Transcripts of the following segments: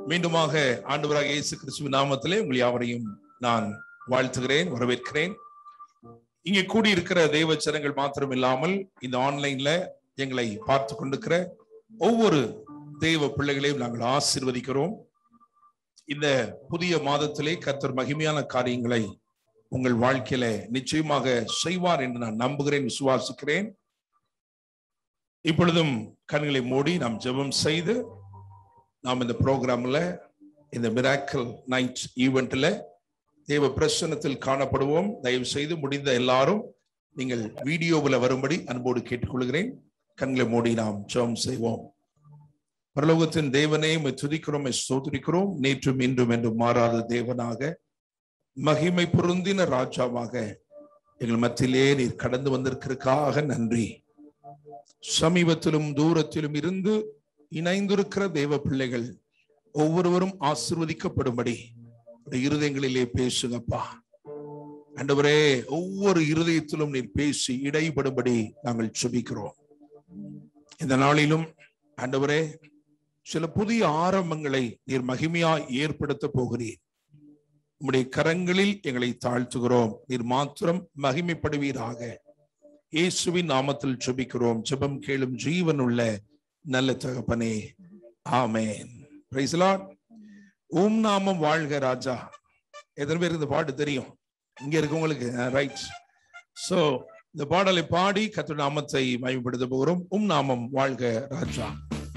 மீண்டுமாக ஆண்டவராக இயேசு கிறிஸ்துவின் நாமத்திலே உங்கள் யாவரையும் நான் வாழ்த்துகிறேன் வரவேற்கிறேன் இங்கே கூடியிருக்கிற தெய்வ ஜனங்கள் மாத்திரம் இல்லாமல் இந்த ஆன்லைன்ல எங்களை பார்த்து கொண்டிருக்கிற ஒவ்வொரு தெய்வ பிள்ளைகளையும் நாங்கள் ஆசீர்வதிக்கிறோம் இந்த புதிய மாதத்திலே கர்த்தர் மகிமையான காரியங்களை உங்கள் வாழ்க்கையில நிச்சயமாக செய்வார் என்று நான் நம்புகிறேன் விசுவாசிக்கிறேன் இப்பொழுதும் கண்களை மூடி நாம் ஜெபம் செய்து நாம் இந்த ப்ரோக்ராம்ல இந்த மிராக்கல் நைட் ஈவெண்ட்ல தேவ பிரசனத்தில் காணப்படுவோம் தயவு செய்து முடிந்த எல்லாரும் நீங்கள் வீடியோவில் வரும்படி அன்போடு கேட்டுக்கொள்கிறேன் கண்களை மூடி நாம் ஜெபம் செய்வோம் பரலோகத்தின் தேவனே உம்மை துதிக்கிறோம் உம்மை ஸ்தோத்திரிக்கிறோம் நேற்றும் இன்றும் என்றும் மாறாத தேவனாக மகிமை பொருந்தின ராஜாவாக எங்கள் மத்தியிலே நீர் கடந்து வந்திருக்கிறதுக்காக நன்றி சமீபத்திலும் தூரத்திலும் இருந்து இணைந்திருக்கிற தேவ பிள்ளைகள் ஒவ்வொருவரும் ஆசிர்வதிக்கப்படும்படி உடைய இருதயங்களிலே பேசுங்கப்பா ஆண்டவரே ஒவ்வொரு இருதயத்திலும் நீர் பேசி இடைப்படும்படி நாங்கள் சுபிக்கிறோம் இந்த நாளிலும் ஆண்டவரே சில புதிய ஆரம்பங்களை நீர் மகிமையா ஏற்படுத்த போகிறீர் உம்முடைய கரங்களில் எங்களை தாழ்த்துகிறோம் நீர் மாத்திரம் மகிமைப்படுவீராக இயேசுவின் நாமத்தில் ஜெபிக்கிறோம் ஜெபம் கேளும் ஜீவன் உள்ள நல்ல தகப்பனே ஆமேன் பிரைஸ் லார்ட் உம் நாமம் வாழ்க ராஜா எத்தனை பேருக்கு இந்த பாட்டு தெரியும் இங்க இருக்கவங்களுக்கு ரைட் சோ இந்த பாடலை பாடி கத்து நாமத்தை மயப்படுத்த போகிறோம் உம் நாமம் வாழ்க ராஜா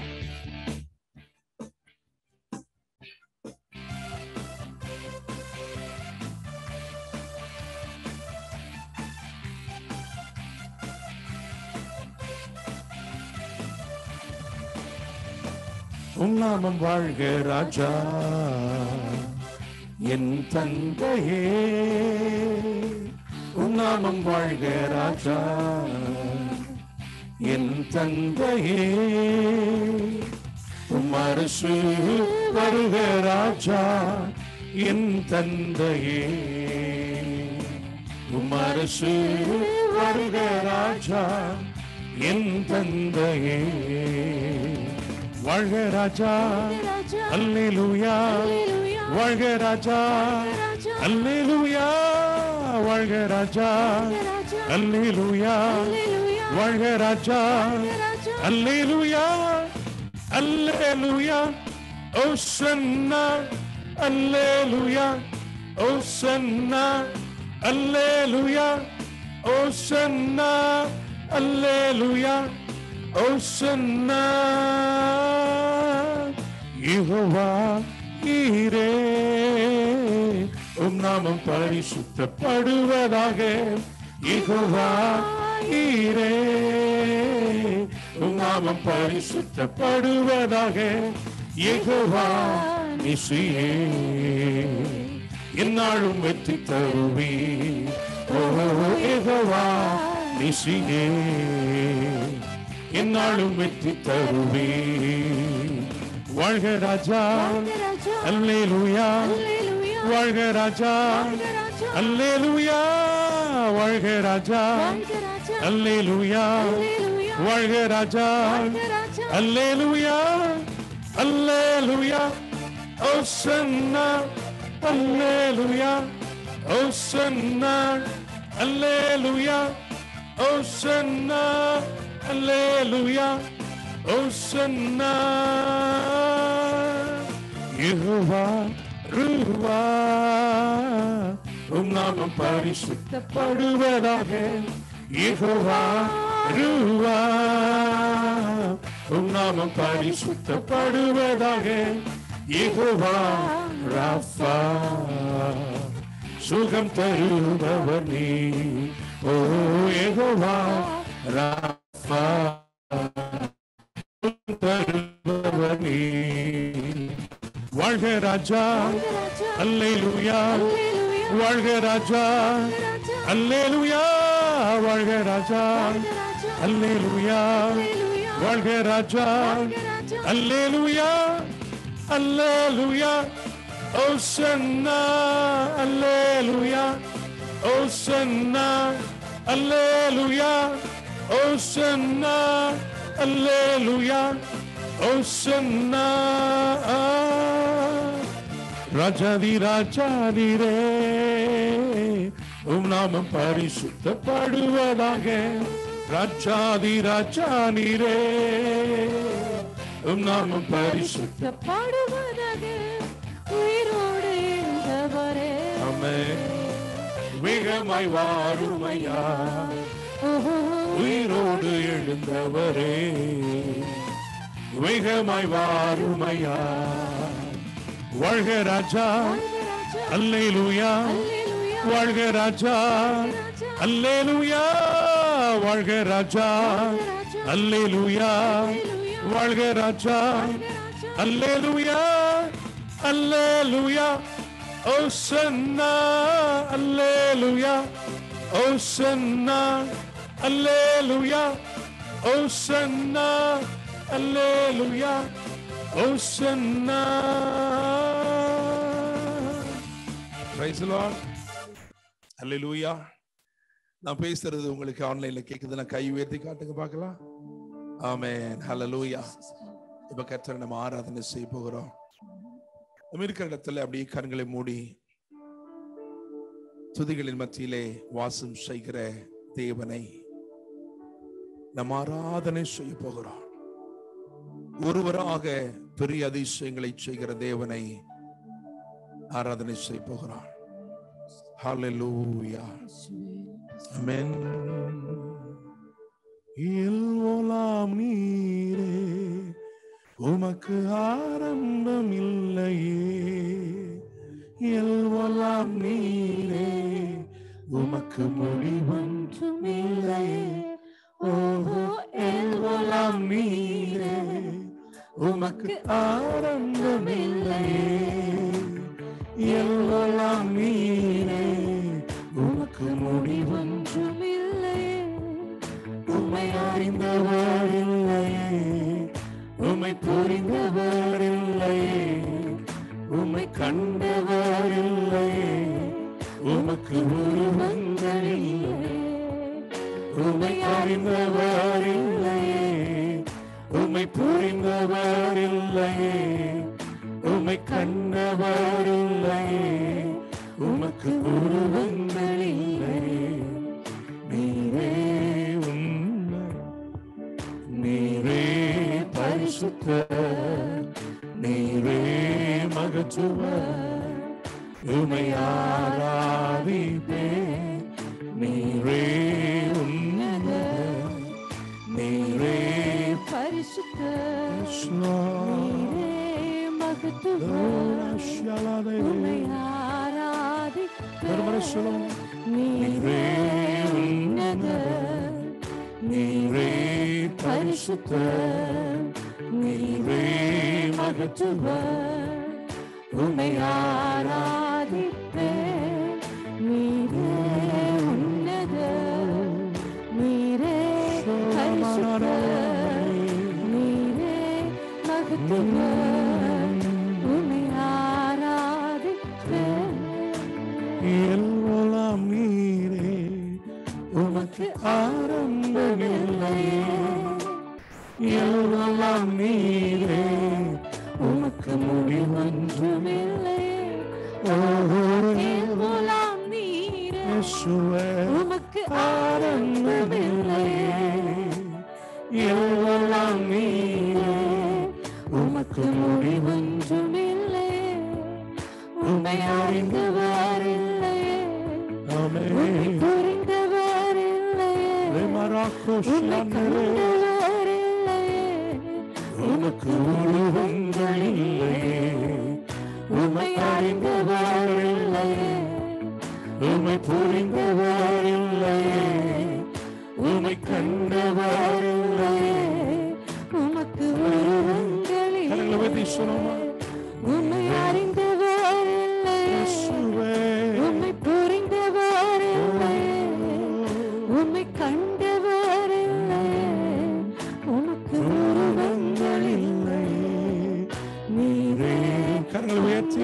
உம் நாமம் வாழ்க ராஜா என் தந்தையே உம் நாமம் வாழ்க ராஜா என் தந்தையே உம் அரசு வருக ராஜா என் தந்தையே உம் அரசு வருக ராஜா என் தந்தையே வாழ்க ராஜா அல்லேலூயா வாழ்க ராஜா அல்லேலூயா வாழ்க ராஜா அல்லேலூயா வாழ்க ராஜா அல்லேலூயா அல்லேலூயா ஓசன்னா அல்லேலூயா ஓசன்னா அல்லேலூயா ஓசன்னா அல்லேலூயா ஓசன்னா யெகோவா ஈரே உம் நாமம் பரிசுத்தப்படுவதாக யெகோவா ஈரே உம் நாமம் பரிசுத்தப்படுவதாக யெகோவா நிசியே என்னாலும் வெற்றி தருவி ஓ யெகோவா நிசியே என்னாலும் வெற்றி தருவே வாழ்க ராஜா அல்லேலூயா வாழ்க ராஜா அல்லேலூயா வாழ்க ராஜா அல்லேலூயா வாழ்க ராஜா அல்லேலூயா அல்லேலூயா ஓசன்னா அல்லேலூயா ஓசன்னா அல்லேலூயா ஓசன்னா அல்லேலூயா ஓசன்னா யெகோவா ரூவா உம் நாமம் பரிசுத்தப்படுவதாக யெகோவா ரூவா உம் நாமம் பரிசுத்தப்படுவதாக யெகோவா ராஃபா சுகம் தருபவர் நீ ஓ யெகோவா ராஃபா தருபவர் நீ வாழ்க ராஜா அல்லேலூயா வாழ்க ராஜா அல்லேலூயா வாழ்க ராஜா அல்லேலூயா வாழ்க ராஜா அல்லேலூயா அல்லேலூயா ஓசன்னா அல்லேலூயா ஓசன்னா அல்லேலூயா ஓசன்னா அல்லேலூயா ஓசன்னா ராஜாதி ராஜாதிரே உம் நாமம் பரிசுத்தப்படுவதாக ராஜாதி ராஜானிரே உம் நாமம் பரிசுத்த பாடுவதாக உயிரோடு எழுந்தவரே ஆமென். வேகமாய் வாருமையா ஓஹோ, உயிரோடு எழுந்தவரே வேகமாய் வாருமையா வாழ்க ராஜா ராஜா, அல்லேலூயா அல்லேலூயா, வாழ்க ராஜா அல்லேலூயா வாழ்க ராஜா அல்லேலூயா வாழ்க ராஜா அல்லேலூயா அல்லேலூயா ஓசன்னா அல்லேலூயா ஓசன்னா அல்லேலூயா ஓசன்னா அல்லேலூயா ஓசன்னா பிரைஸ் லார்ட் அல்லேலூயா நான் பேசுறது உங்களுக்கு ஆன்லைன்ல கேக்குதுன்னா கை உயர்த்தி காட்டுங்க பார்க்கலாம் ஆமென் ஹalleluya இப்ப கர்த்தரை நம்ம ஆராதனை செய்ய போகிறோம் நம்ம இருக்கிற இடத்துல அப்படியே கண்களை மூடி துதிகளின் மத்தியிலே வாசம் செய்கிற தேவனை நம்ம ஆராதனை செய்ய போகிறோம் ஒருவராக பெரிய அதிசயங்களை செய்கிற தேவனை ஆராதனை செய்ய போகிறோம் ஹalleluya ஆமென் இல்வோலாம் நீரே உமக்கு ஆரம்பம் இல்லையே எல்வலாம் நீரே உமக்கு முடிவொன்றும் இல்லையே ஓஹோ எல்வலாம் நீரே உமக்கு ஆரம்பம் இல்லையே எல்வலாம் நீரே உமக்கு முடிவொன்றும் இல்லையே உம்மை அறிந்தவர் இல்லையே உம்மை புரிந்தவர் இல்லையே உம்மை கண்டவர் இல்லையே உமக்கு உருவங்கள் இல்லையே உம்மை அறிந்தவர் இல்லையே உம்மை புரிந்தவர் இல்லையே உம்மை கண்டவர் இல்லையே உமக்கு உருவங்கள் இல்லையே நீரே உண்மை நீரே பரிசுத்த நீரே மகத்துவ உமை ஆராதிப்பே நீரே உன்னத நீரே பரிசுத்த கிருஷ்ணா. நீரே மகத்துவம் உம்மை ஒருமுறை சொல்லுவோம். ஆராதிப்பேன். நீரே உன்னதர். நீரே பரிசுத்த நீரே மகத்துவ உம்மை ஆராதிப்பேன். நீரே உன்னதர். நீரே பரிசுத்தர். நீரே மகத்துவம். உம்மை ஆராதிப்பேன். எல்லாம் நீரே உமக்கு ஆரம்பமில்லையே எல்லாம் நீரே உமக்கு முடிவொன்றுமில்லை ஓஹோ எல்லாம் நீரே இயேசுவே உமக்கு ஆரம்பமில்லையே எல்லாம் நீரே உமக்கு முடிவொன்று ஒன்றுமில்லை உண்மை அறிந்தவர் இல்லையே உண்மை ஆமென் புரிந்தவர் இல்லையே ரெமராக்கோஸ் உண்மை கண்டவர் இல்லையே உமக்கு உருவங்கள் இல்லையே உமை அறிந்தவர் இல்லையே உமை புரிந்தவர் இல்லையே உமை கண்டவர் இல்லையே உமக்கு உருவங்கள் கரங்களை உயர்த்தி இல்லையே சொல்லுமா? உண்மை அறிந்தவர் இல்லையே இயேசுவே உண்மை புரிந்தவர் இல்லையே உம்மை கண்டவர் இல்லையே உமக்கு உருவங்கள் இல்லையே நீரே கரங்களை உயர்த்தி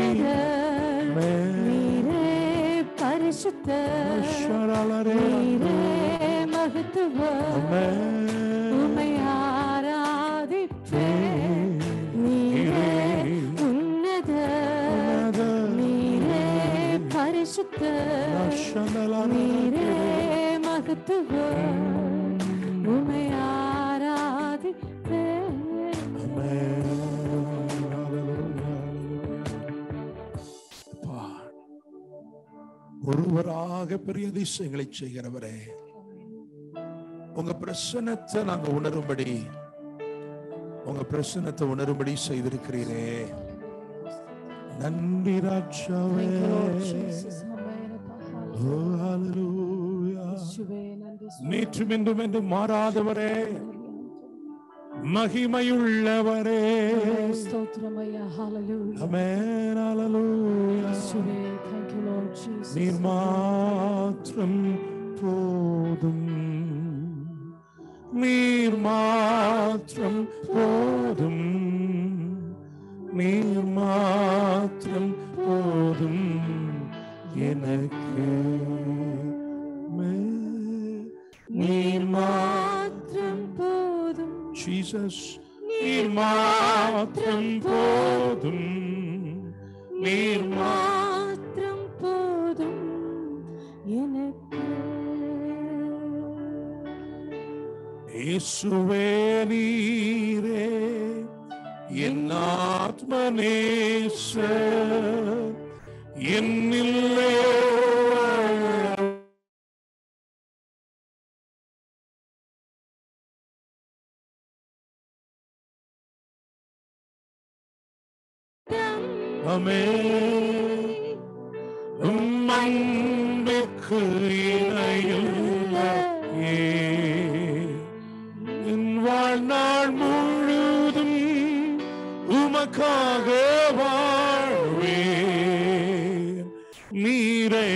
நீரே பரிசுத்த ஷரலரே நீரே மகத்துவம் ஆமென். உம்மை ஆராதிப்பேன் நீரே உன்னத நீரே மகத்துவர் உமை ஆராதிப்பேன் அப்பா, ஒருவராக பெரிய அதிசயங்களை செய்கிறவரே உங்க பிரசன்னத்தை நாங்க உணரும்படி உங்க பிரசன்னத்தை உணரும்படி செய்திருக்கிறீரே நன்றி ராஜாவே Thank you, Lord Jesus. Amen. O, hallelujah. இயேசுவே, நன்றி சுவாமி. நேற்றும் இன்றும் என்று மாறாதவரே மகிமையுள்ளவரே ஸ்தோத்திரம் ஐயா. Hallelujah. அமேன் hallelujah. இயேசுவே, thank you, Lord Jesus. நீர் மாத்திரம் போதும் நீர் மாத்திரம் போதும் நீர் மாத்திரம் போதும் எனக்கு மே- நீர் மாத்திரம் போதும் ஜீசஸ் நீர் மாத்திரம் போதும் நீர் மா மாத்திரம் போதும் எனக்கு இயேசுவே நீரே என் ஆத்மநேச என்னில்லே அமே உம் அன்புக்கு இணையில்லையே என் வாழ்நாள் முழுதும் உமக்காக வாழ்வேன் நீரே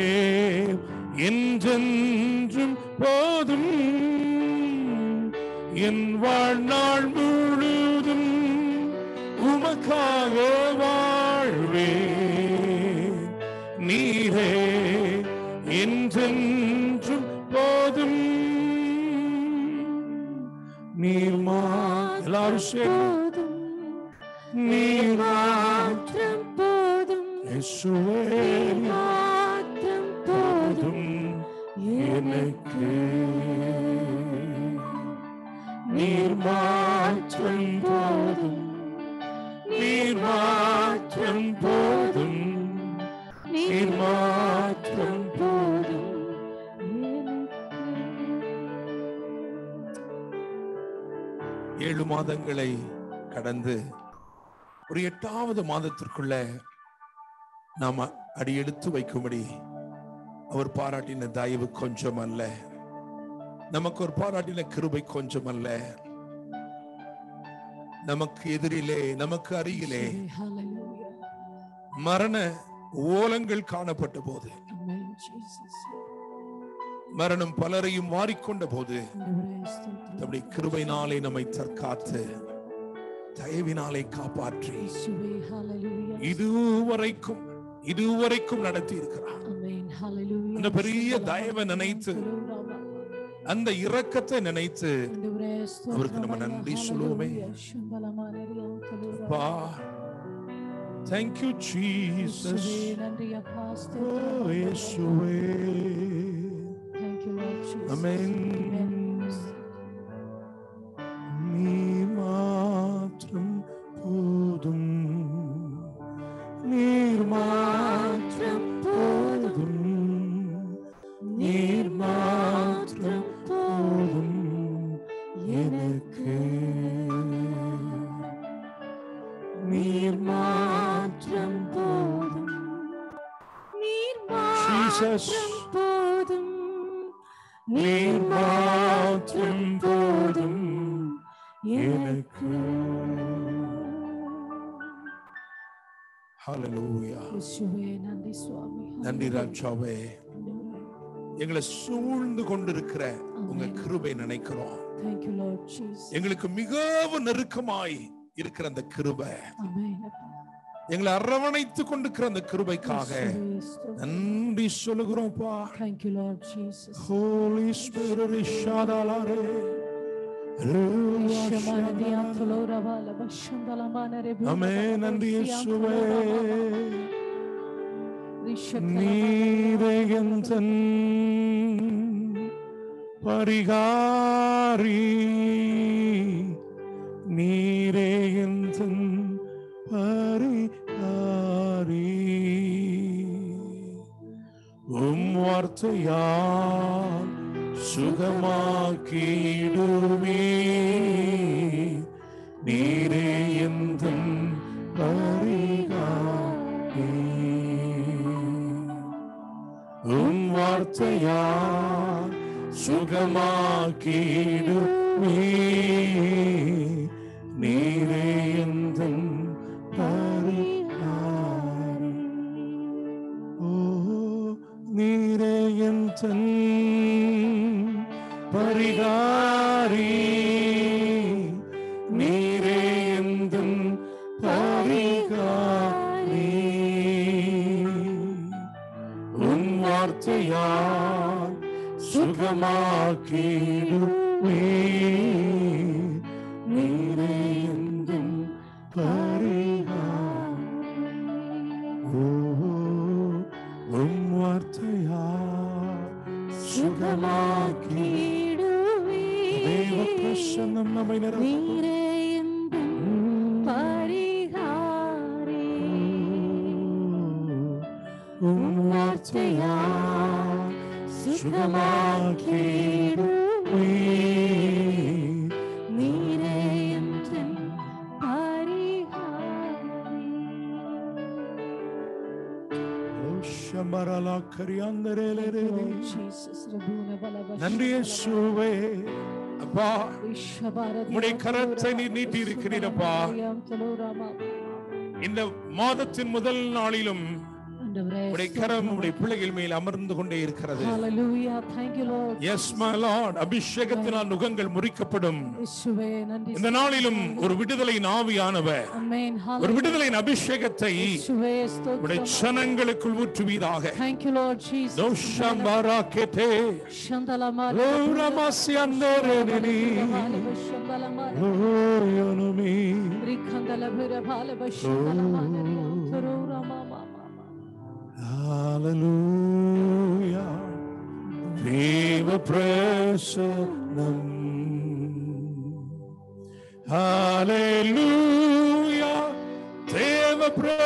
என்றென்றும் போதும் என் வாழ்நாள் முழுதும் உமக்காக வாழ்வேன் நீரே என்றென்றும் போதும் நீர் மா எல்லாரும் சேர்ந்து போதும் நீர் மா மாத்திரம் போதும் இயேசுவே மாத்திரம் போதும் போதும் எனக்கு நீர் மாற்றம் போதும் நீர் மாற்றம் போதும் நீர் மாற்றம் போதும் ஏழு மாதங்களை கடந்து ஒரு எட்டாவது மாதத்திற்குள்ள நாம அடியெடுத்து வைக்கும்படி அவர் பாராட்டின தயவு கொஞ்சம் அல்ல நமக்கு ஒரு பாராட்டின கிருபை கொஞ்சம் அல்ல நமக்கு எதிரிலே நமக்கு அருகிலே Hallelujah. மரண ஓலங்கள் காணப்பட்ட போது Amen, Jesus. மரணம் பலரையும் மாறிக்கொண்ட போது ஆண்டவரே, ஸ்தோத்திரம். தம்முடைய கிருபையினாலே நம்மை தற்காத்து தயவினாலே காப்பாற்றி இயேசுவே, hallelujah. இதுவரைக்கும் இதுவரைக்கும் நடத்தி இருக்கிறார் Amen, hallelujah. அந்த பெரிய தயவை நினைத்து அந்த இரக்கத்தை நினைத்து ஆண்டவரே, ஸ்தோத்திரம் அவருக்கு நம்ம ஐயா. நன்றி சொல்லுவோமே. Hallelujah. சுந்தலமானரியா, தொழுகிறோம். பா தேங்க்யூ ஜீசஸ் இயேசுவே, நன்றி அப்பா, ஓ ஸ்தோத்திரம். இயேசுவே Thank you, Lord Jesus. Amen. Amen. நீ மாற்றம் போதும் நீர் மாற்றம் போதும் நீர் மாற்றம் போதும் எனக்கு நீர் மாற்றம் போதும் நீர் Jesus. மாத்திரம் போதும் நீர் மாற்றம் போதும் எனக்கு ஹalleluya இயேசுவே நன்றி சுவாமி நன்றி ராஜாவே எங்களை சூழ்ந்து கொண்டிருக்கிற உங்க கிருபை நினைக்கிறோம் Thank you Lord Jesus எங்களுக்கு மிகவும் நெருக்கமாய் இருக்கிற அந்த கிருபை Amen எங்களை அரவணைத்து கொண்டிருக்கிற அந்த கிருபைக்காக இயேசுவே, ஸ்தோத்திரம். நன்றி சொல்லுகிறோம்ப்பா Thank you Lord Jesus Holy Spirit ishadalare Shamanadiya Toloravala Bashandalamana Rebu அமே நன்றி இயேசுவே நீரையந்தன் பரிகாரி நீரேயந்தன் பரிகாரி உம் வார்த்தையால் சுகமாக்கிடுமே நீரே எந்தன் பரிகாரி உம் வார்த்தையால் சுகமாக்கிடுமே நீரே எந்தன் பரிகாரி ஓ நீரே எந்தன் பரிகாரி நீரே எந்தன் பரிகாரி உன் வார்த்தையால் சுகமாக்கிடுவே நீரே எந்தன் பரிகாரி ஓ உம் வார்த்தையால் சுகமாக்கி தேவ பிரசன்னம் நம்மை நிரப்பும். உம் வார்த்தையால் சுகமாக்கிடுவே ஓ ஷம்பரலா கரியாந்தரேலேரே. நன்றி இயேசுவே அப்பா உம்முடைய கரத்தை நீர் நீட்டி இருக்கிறீரப்பா இந்த மாதத்தின் முதல் நாளிலும் உடைய கரம் உடைய பிள்ளைகள் மேல் அமர்ந்து கொண்டே இருக்கிறது Hallelujah. Thank you, Lord. Yes my Lord அபிஷேகத்தினால் நுகங்கள் முறிக்கப்படும் இயேசுவே, நன்றி இந்த நாளிலும் ஒரு விடுதலை ஆவியானவர் Amen. ஒரு Hallelujah. விடுதலையின் அபிஷேகத்தை இயேசுவே, உடைய ஸ்தோத்திரம். ஜனங்களுக்குள் ஊற்றுவீராக Thank you, Lord Jesus. தோஷம்பரா கேட்டே Shandalamari. லோரமசியந்தரேனி. Shandalamari. ஓயோனுமே Rikandalabhirabhalabha. Shandalamari. Antaroramamamama. Hallelujah. தேவ பிரசனம் Hallelujah. தேவ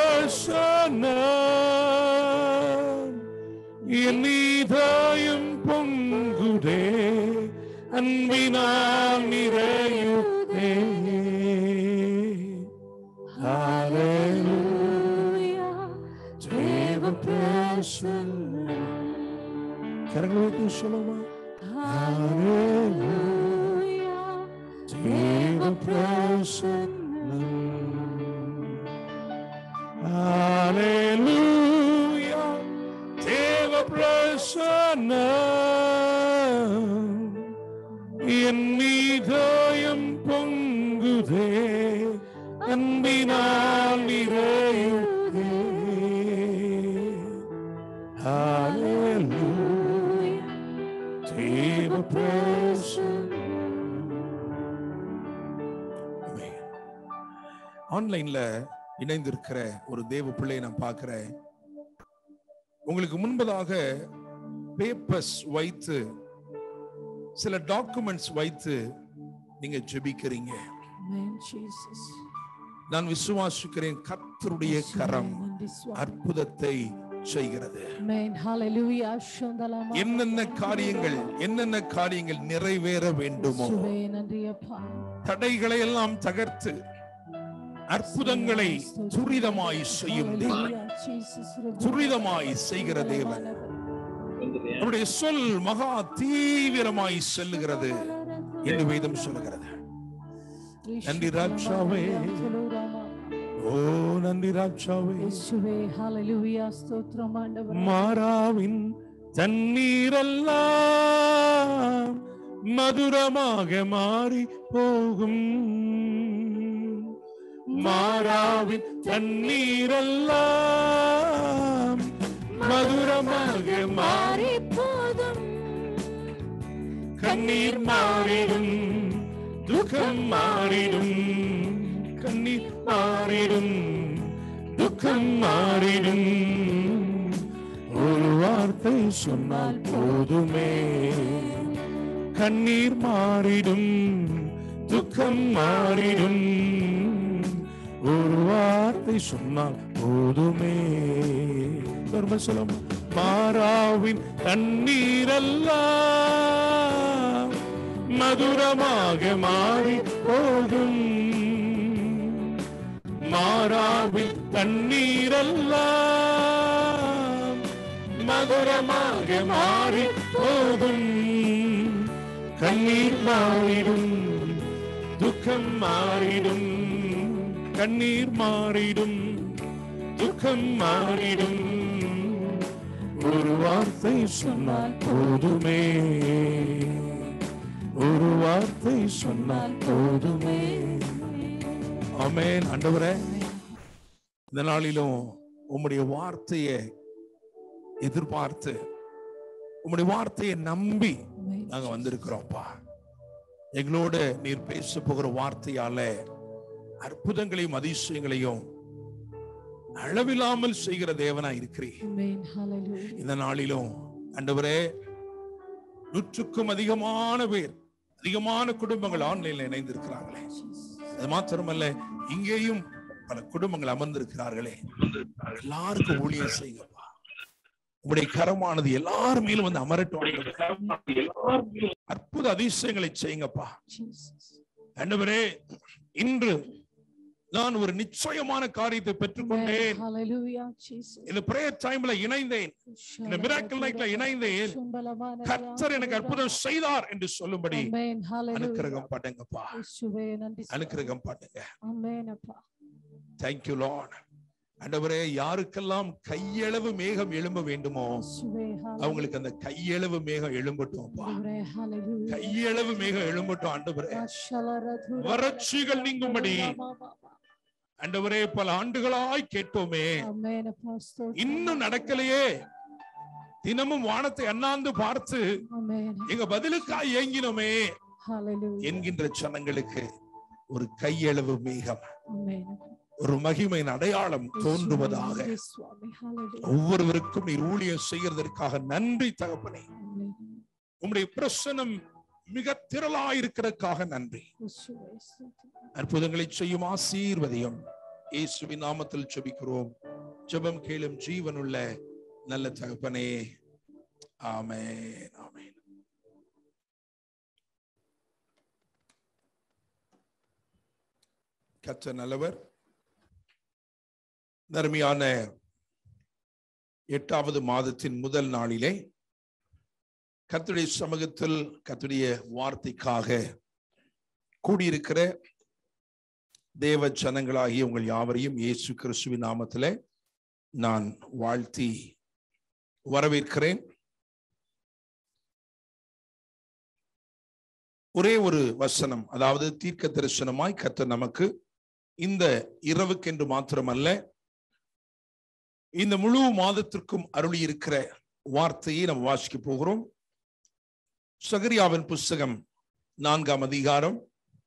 பிரசனம் என் இதயம் பொங்குதே அன்பினால் நிறையுதே Hallelujah. தேவ பிரசனம் கரங்களுக்கு சொல்லுமா Hallelujah. தேவ பிரசனம் Hallelujah. தேவ பிரசனம் என் இதயம் பொங்குதே அன்பினால் நிறையுதே Hallelujah. தேவ ஆன்லைன்ல இணைந்திருக்கிற ஒரு தேவ பிள்ளையை நான் பார்க்கிறேன் உங்களுக்கு முன்பதாக பேப்பர்ஸ் வைத்து சில டாக்குமெண்ட்ஸ் வைத்து நீங்க ஜெபிக்கிறீங்க Amen, Jesus. நான் விசுவாசிக்கிறேன் கர்த்தருடைய கரம் நன்றி சுவாமி. அற்புதத்தை செய்கிறது Amen. Hallelujah. Shandalamari. என்னென்ன காரியங்கள் என்னென்ன காரியங்கள் நிறைவேற வேண்டுமோ இயேசுவே, நன்றி அப்பா. தடைகளை எல்லாம் தகர்த்து அற்புதங்களை துரிதமாய் செய்யும் தேவன் Hallelujah, Jesus. துரிதமாய் செய்கிற தேவன் அவருடைய சொல் மகா தீவிரமாய் செல்லுகிறது என்று வேதம் சொல்லுகிறது நன்றி ராஜாவே. ஓ நன்றி ராஜாவே இயேசுவே, hallelujah. ஸ்தோத்திரம் ஆண்டவரே. மாறாவின் தண்ணீரெல்லாம் மதுரமாக மாறி போகும் மாறாவின் தண்ணீரெல்லாம் மதுரமாக மாறி போதும் கண்ணீர் மாறிடும் துக்கம் மாறிடும் கண்ணீர் மாறிடும் துக்கம் மாறிடும் வார்த்தை சொன்னால் போதுமே கண்ணீர் மாறிடும் துக்கம் மாறிடும் ஒரு வார்த்தை சொன்னால் போதுமே திரும்ப சொல்லும் மாறாவின் தண்ணீரெல்லாம் மதுரமாக மாறி போகும் மாறாவின் தண்ணீரெல்லாம் மதுரமாக மாறி போகும் கண்ணீர் மாறிடும் துக்கம் மாறிடும் கண்ணீர் மாறிடும் துக்கம் மாறிடும் ஒரு வார்த்தை சொன்னால் போதுமே ஒரு வார்த்தை சொன்னால் போதுமே ஆமென் ஆண்டவரே இந்த நாளிலும் உம்முடைய வார்த்தையை எதிர்பார்த்து உம்முடைய வார்த்தையை நம்பி நாங்க வந்திருக்கிறோம்ப்பா எங்களோட நீர் பேச போகிற வார்த்தையால அற்புதங்களையும் அதிசயங்களையும் அளவில்லாமல் செய்கிற தேவனா இருக்கிறீர் Amen. Hallelujah. இந்த நாளிலும் ஆண்டவரே நூற்றுக்கும் அதிகமான பேர் அதிகமான குடும்பங்கள் ஆன்லைன்ல இணைந்திருக்கிறாங்களே Jesus. அது மாத்திரமல்ல இங்கேயும் பல குடும்பங்கள் அமர்ந்திருக்கிறார்களே எல்லாருக்கும் ஊழியம் செய்யுங்கப்பா உங்களுடைய கரமானது எல்லார் மேலும் வந்து அமரட்டும் ஆண்டவரே. அற்புத அதிசயங்களை செய்யுங்கப்பா Jesus. ஆண்டவரே இன்று நான் ஒரு நிச்சயமான காரியத்தை Amen. பெற்றுக்கொண்டேன் Hallelujah. Jesus. இந்த பிரேயர் டைம்ல இணைந்தேன் இந்த miracle nightல இணைந்தேன். கர்த்தர் எனக்கு அற்புதம் செய்தார் என்று சொல்லும்படி Amen. Hallelujah. அனுக்கிரகம் பண்ணுங்கப்பா இயேசுவே நன்றி சுவாமி. அனுக்கிரகம் பண்ணுங்க Amen அப்பா. தேங்க்யூ லார்ட் ஆண்டவரே யாருக்கெல்லாம் கையளவு மேகம் எழும்ப வேண்டுமோ இயேசுவே hallelujah. அவங்களுக்கு அந்த கையளவு மேகம் எழும்பட்டும்ப்பா ஆண்டவரே, hallelujah. கையளவு மேகம் எழும்பட்டும் ஆண்டவரே அஷலரதுர வறட்சிகள் நீங்கும்படி ஆமாமா. ஆண்டவரே பல ஆண்டுகளாய் கேட்டோமே Amen அப்பா. ஸ்தோத்திரம். இன்னும் நடக்கலையே தினமும் வானத்தை அண்ணாந்து பார்த்து Amen. எங்க பதிலுக்காய் ஏங்கினோமே Hallelujah. என்கின்ற ஜனங்களுக்கு ஒரு கையளவு மேகம் Amen. ஒரு மகிமையின் அடையாளம் தோன்றுவதாக நன்றி சுவாமி. Hallelujah. ஒவ்வொருவருக்கும் நீர் ஊழியம் செய்யறதற்காக நன்றி தகப்பனே Amen. உம்முடைய பிரசனம் மிக திரளாயிருக்கிறதுக்காக நன்றி இயேசுவே ஸ்தோத்திரம். அற்புதங்களை செய்யும் ஆசீர்வதியும் இயேசுவின் நாமத்தில் ஜெபிக்கிறோம் ஜெபம் கேளும் ஜீவனுள்ள நல்ல தகப்பனே ஆமென் ஆமென் கர்த்தர் நல்லவர் தர்மியான எட்டாவது மாதத்தின் முதல் நாளிலே கர்த்தருடைய சமூகத்தில் கர்த்தருடைய வார்த்தைக்காக கூடியிருக்கிற தேவ ஜனங்களாகிய உங்கள் யாவரையும் இயேசு கிறிஸ்துவின் நாமத்திலே நான் வாழ்த்தி வரவேற்கிறேன் ஒரே ஒரு வசனம் அதாவது தீர்க்க தரிசனமாய் கர்த்தர் நமக்கு இந்த இரவுக்கென்று மாத்திரமல்ல இந்த முழு மாதத்திற்கும் அருளி இருக்கிற வார்த்தையை நம்ம வாசிக்க போகிறோம் சகரியாவின் புஸ்தகம் நான்காம் அதிகாரம்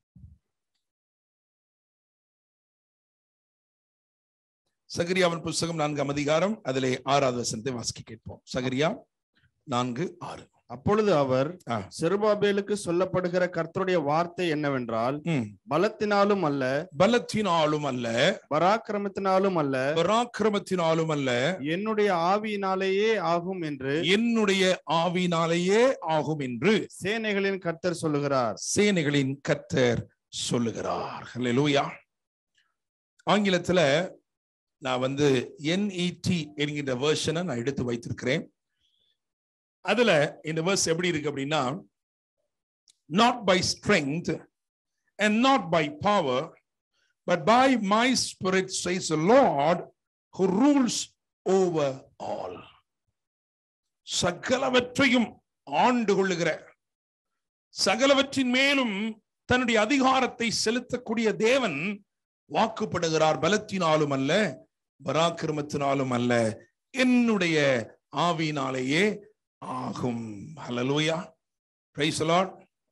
சகரியாவின் புஸ்தகம் நான்காம் அதிகாரம் அதிலே ஆறாவது வசனத்தை வாசிக்க கேட்போம் சகரியா நான்கு ஆறு அப்பொழுது அவர் ஆ. செருபாபேலுக்கு சொல்லப்படுகிற கர்த்தருடைய வார்த்தை என்னவென்றால் ம். பலத்தினாலும் அல்ல பலத்தினாலும் அல்ல பராக்கிரமத்தினாலும் அல்ல பராக்கிரமத்தினாலும் அல்ல என்னுடைய ஆவியினாலேயே ஆகும் என்று என்னுடைய ஆவினாலேயே ஆகும் என்று சேனைகளின் கர்த்தர் சொல்லுகிறார் சேனைகளின் கர்த்தர் சொல்லுகிறார் ஹalleluya ஆங்கிலத்துல நான் வந்து என்இடி என்கின்ற வேர்ஷனை நான் எடுத்து வைத்திருக்கிறேன் அதுல இந்த வேர்ஸ் எப்படி இருக்கு அப்படின்னா not by strength and not by power but by my spirit says Lord who rules over all சகலவற்றையும் ஆண்டு கொள்ளுகிற சகலவற்றின் மேலும் தன்னுடைய அதிகாரத்தை செலுத்தக்கூடிய தேவன் வாக்குப்படுகிறார் பலத்தினாலும் அல்ல பராக்கிரமத்தினாலும் அல்ல என்னுடைய ஆவியினாலேயே ஆகும் ஹalleluya praise the lord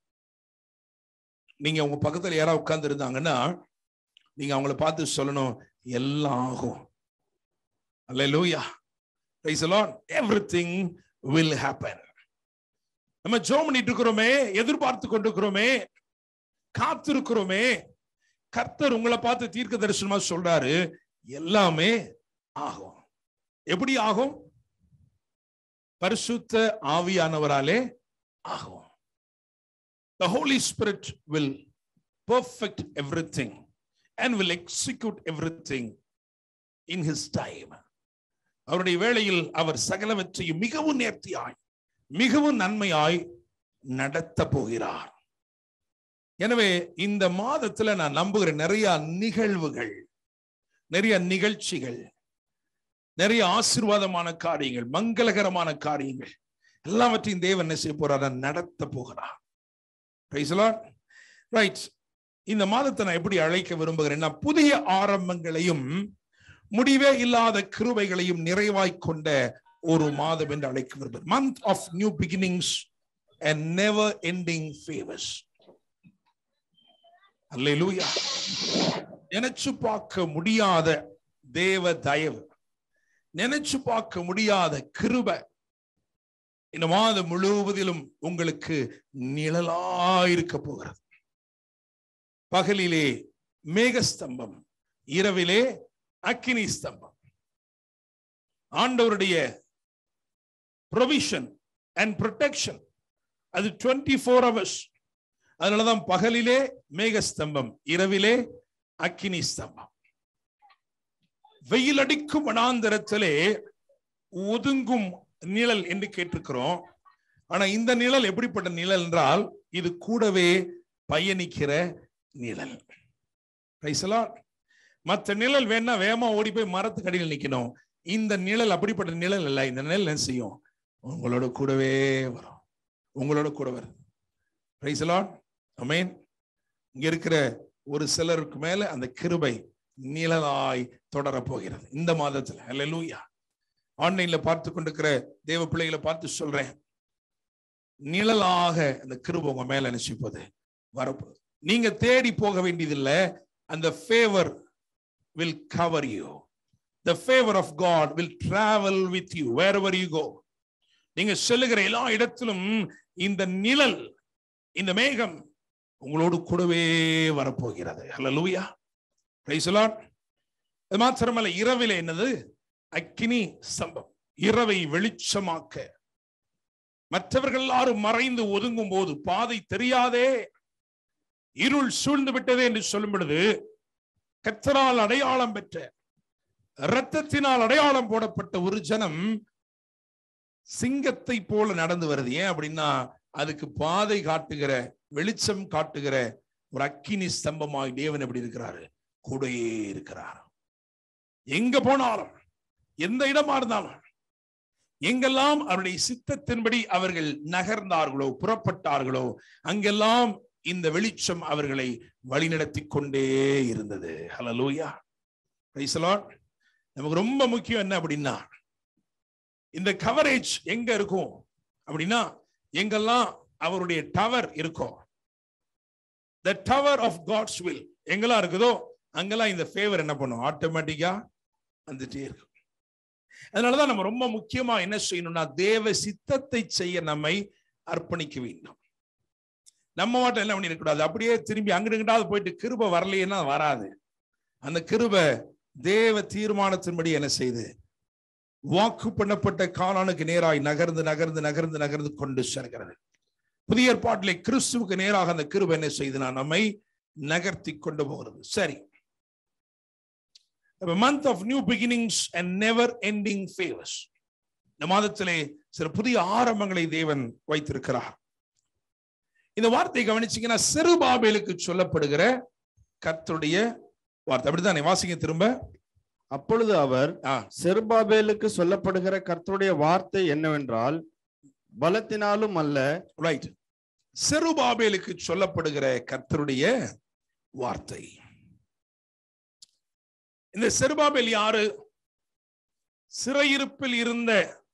நீங்க உங்க பக்கத்துல யாராவது உட்கார்ந்து இருந்தாங்கன்னா நீங்க அவங்கள பார்த்து சொல்லணும் எல்லாம் ஆகும் ஹalleluya praise the lord everything will happen நம்ம ஜோம் பண்ணிட்டு இருக்கிறோமே எதிர்பார்த்து கொண்டிருக்கிறோமே காத்திருக்கிறோமே கர்த்தர் உங்களை பார்த்து தீர்க்க தரிசனமா சொல்றாரு எல்லாமே ஆகும் எப்படி ஆகும் பரிசுத்த ஆவியானவராலே ஆகும் the holy spirit will perfect everything and will execute everything in his time அவருடைய வேளையில் அவர் சகலவற்றையும் மிகவும் நேர்த்தியாய் மிகவும் நன்மையாய் நடத்த போகிறார் எனவே இந்த மாதத்துல நான் நம்புகிறேன் நிறைய நிகழ்வுகள் நிறைய நிகழ்ச்சிகள் நிறைய ஆசீர்வாதமான காரியங்கள் மங்களகரமான காரியங்கள் எல்லாவற்றையும் தேவன் என்ன செய்ய போறார் நடத்த போகிறார் ரைட் இந்த மாதத்தை நான் எப்படி அழைக்க விரும்புகிறேன்னா புதிய ஆரம்பங்களையும் முடிவே இல்லாத கிருபைகளையும் நிறைவாய் கொண்ட ஒரு மாதம் என்று அழைக்க விரும்புகிறேன் month of new beginnings and never ending favours அல்லேலூயா நினைச்சு பார்க்க முடியாத தேவ தயவு நினைச்சு பார்க்க முடியாத கிருபை இந்த மாதம் முழுவதிலும் உங்களுக்கு நிழலாயிருக்க போகிறது பகலிலே மேகஸ்தம்பம் இரவிலே அக்கினி ஸ்தம்பம் ஆண்டவருடைய ப்ரொவிஷன் அண்ட் ப்ரொடெக்ஷன் அது டுவெண்ட்டி ஃபோர் ஹவர்ஸ் அதனாலதான் பகலிலே மேகஸ்தம்பம் இரவிலே அக்கினி ஸ்தம்பம் வெயில் அடிக்கும் வனாந்தரத்திலே ஒதுங்கும் நிழல் என்று கேட்டிருக்கிறோம் ஆனா இந்த நிழல் எப்படிப்பட்ட நிழல் என்றால் இது கூடவே பயணிக்கிற நிழல் மற்ற நிழல் வேணா வேகமா ஓடி போய் மரத்துக்கு அடியில் நிக்கணும் இந்த நிழல் அப்படிப்பட்ட நிழல் இல்லை இந்த நிழல் என்ன செய்யும் உங்களோட கூடவே வரும் உங்களோட கூட வரும் பிரைசலாட் அமேன் இங்க இருக்கிற ஒரு சிலருக்கு மேல அந்த கிருபை நிழலாய் தொடர போகிறது இந்த மாதத்துல அல்லூயா ஆன்லைன்ல பார்த்து கொண்டிருக்கிற தேவ பிள்ளைகளை பார்த்து சொல்றேன் நிழலாக அந்த கிருபை உங்க மேல நினைச்சுப்பது வரப்போகுது நீங்க தேடி போக வேண்டியதில்லை அந்த favour will cover you the favour of God will travel with you wherever you go நீங்க செல்லுகிற எல்லா இடத்திலும் இந்த நிழல் இந்த மேகம் உங்களோடு கூடவே வரப்போகிறது ஹலோ லூயா பிரைசலான் அது மாத்திரமல்ல இரவில என்னது அக்கினி சம்பம் இரவை வெளிச்சமாக்க மற்றவர்கள் எல்லாரும் மறைந்து ஒதுங்கும் போது பாதை தெரியாதே இருள் சூழ்ந்து விட்டது என்று சொல்லும் பொழுது கத்தரால் அடையாளம் பெற்ற இரத்தத்தினால் அடையாளம் போடப்பட்ட ஒரு ஜனம் சிங்கத்தை போல நடந்து வருது ஏன் அப்படின்னா அதுக்கு பாதை காட்டுகிற வெளிச்சம் காட்டுகிற ஒரு அக்கினி ஸ்தம்பமாய் தேவன் எப்படி இருக்கிறாரு கூடையே இருக்கிறார் எங்க போனாலும் எந்த இடமா இருந்தாலும் எங்கெல்லாம் அவருடைய சித்தத்தின்படி அவர்கள் நகர்ந்தார்களோ புறப்பட்டார்களோ அங்கெல்லாம் இந்த வெளிச்சம் அவர்களை வழிநடத்தி கொண்டே இருந்தது ஹலலூயா நமக்கு ரொம்ப முக்கியம் என்ன அப்படின்னா இந்த கவரேஜ் எங்க இருக்கும் அப்படின்னா எங்கெல்லாம் அவருடைய டவர் இருக்கும் the tower of God's will எங்கெல்லாம் இருக்குதோ அங்கெல்லாம் இந்த ஃபேவர் என்ன பண்ணும் ஆட்டோமேட்டிக்கா வந்துட்டே இருக்கும் அதனாலதான் நம்ம ரொம்ப முக்கியமா என்ன செய்யணும்னா தேவ சித்தத்தை செய்ய நம்மை அர்ப்பணிக்க வேண்டும் நம்ம மட்டும் என்ன பண்ணிடக்கூடாது அப்படியே திரும்பி அங்கிட்டு போயிட்டு கிருப வரலையேன்னா வராது அந்த கிருப தேவ தீர்மானத்தின்படி என்ன செய்து வாக்கு பண்ணப்பட்ட காலானுக்கு நேராய் நகர்ந்து நகர்ந்து நகர்ந்து நகர்ந்து கொண்டு செல்கிறது புதிய ஏற்பாட்டிலே கிறிஸ்துவுக்கு நேராக அந்த கிருப என்ன செய்து நம்மை நகர்த்தி கொண்டு போகிறது சரி month of new beginnings and never ending favours இந்த மாதத்திலே சில புதிய ஆரம்பங்களை தேவன் வைத்திருக்கிறார் இந்த வார்த்தையை கவனிச்சீங்கன்னா சிறு பாபேலுக்கு சொல்லப்படுகிற கர்த்தருடைய வார்த்தை அப்படித்தானே வாசிங்க திரும்ப அப்பொழுது அவர் ஆ. செருபாபேலுக்கு சொல்லப்படுகிற கர்த்தருடைய வார்த்தை என்னவென்றால் பலத்தினாலும் அல்ல ரைட் செருபாபேலுக்கு சொல்லப்படுகிற கர்த்தருடைய வார்த்தை இந்த செருபாபேல் யாரு சிறையிருப்பில் இருந்த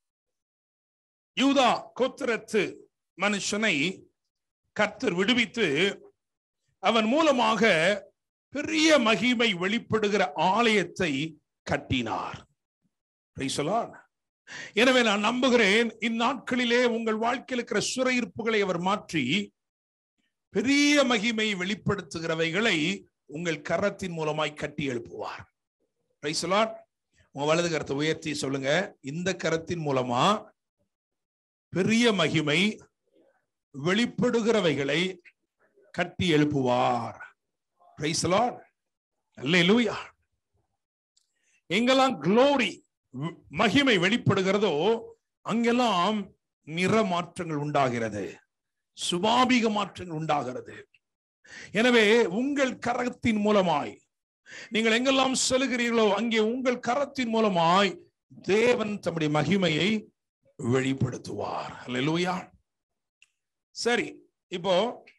யூதா கோத்திரத்து மனுஷனை கர்த்தர் விடுவித்து அவன் மூலமாக பெரிய மகிமை வெளிப்படுகிற ஆலயத்தை கட்டினார் Praise the Lord. எனவே நான் நம்புகிறேன் இந்நாட்களிலே உங்கள் வாழ்க்கையில் இருக்கிற சிறையிருப்புகளை அவர் மாற்றி பெரிய மகிமை வெளிப்படுத்துகிறவைகளை உங்கள் கரத்தின் மூலமாய் கட்டி எழுப்புவார் Praise the Lord. உங்க வலது கரத்தை உயர்த்தி சொல்லுங்க இந்த கரத்தின் மூலமா பெரிய மகிமை வெளிப்படுகிறவைகளை கட்டி எழுப்புவார் Praise the Lord. Hallelujah. எங்கெல்லாம் க்ளோரி மகிமை வெளிப்படுகிறதோ அங்கெல்லாம் நிற மாற்றங்கள் உண்டாகிறது சுபாபிக மாற்றங்கள் உண்டாகிறது எனவே உங்கள் கரத்தின் மூலமாய் நீங்கள் எங்கெல்லாம் செல்கிறீர்களோ அங்கே உங்கள் கரத்தின் மூலமாய் தேவன் தம்முடைய மகிமையை வெளிப்படுத்துவார் அல்லேலூயா சரி இப்போ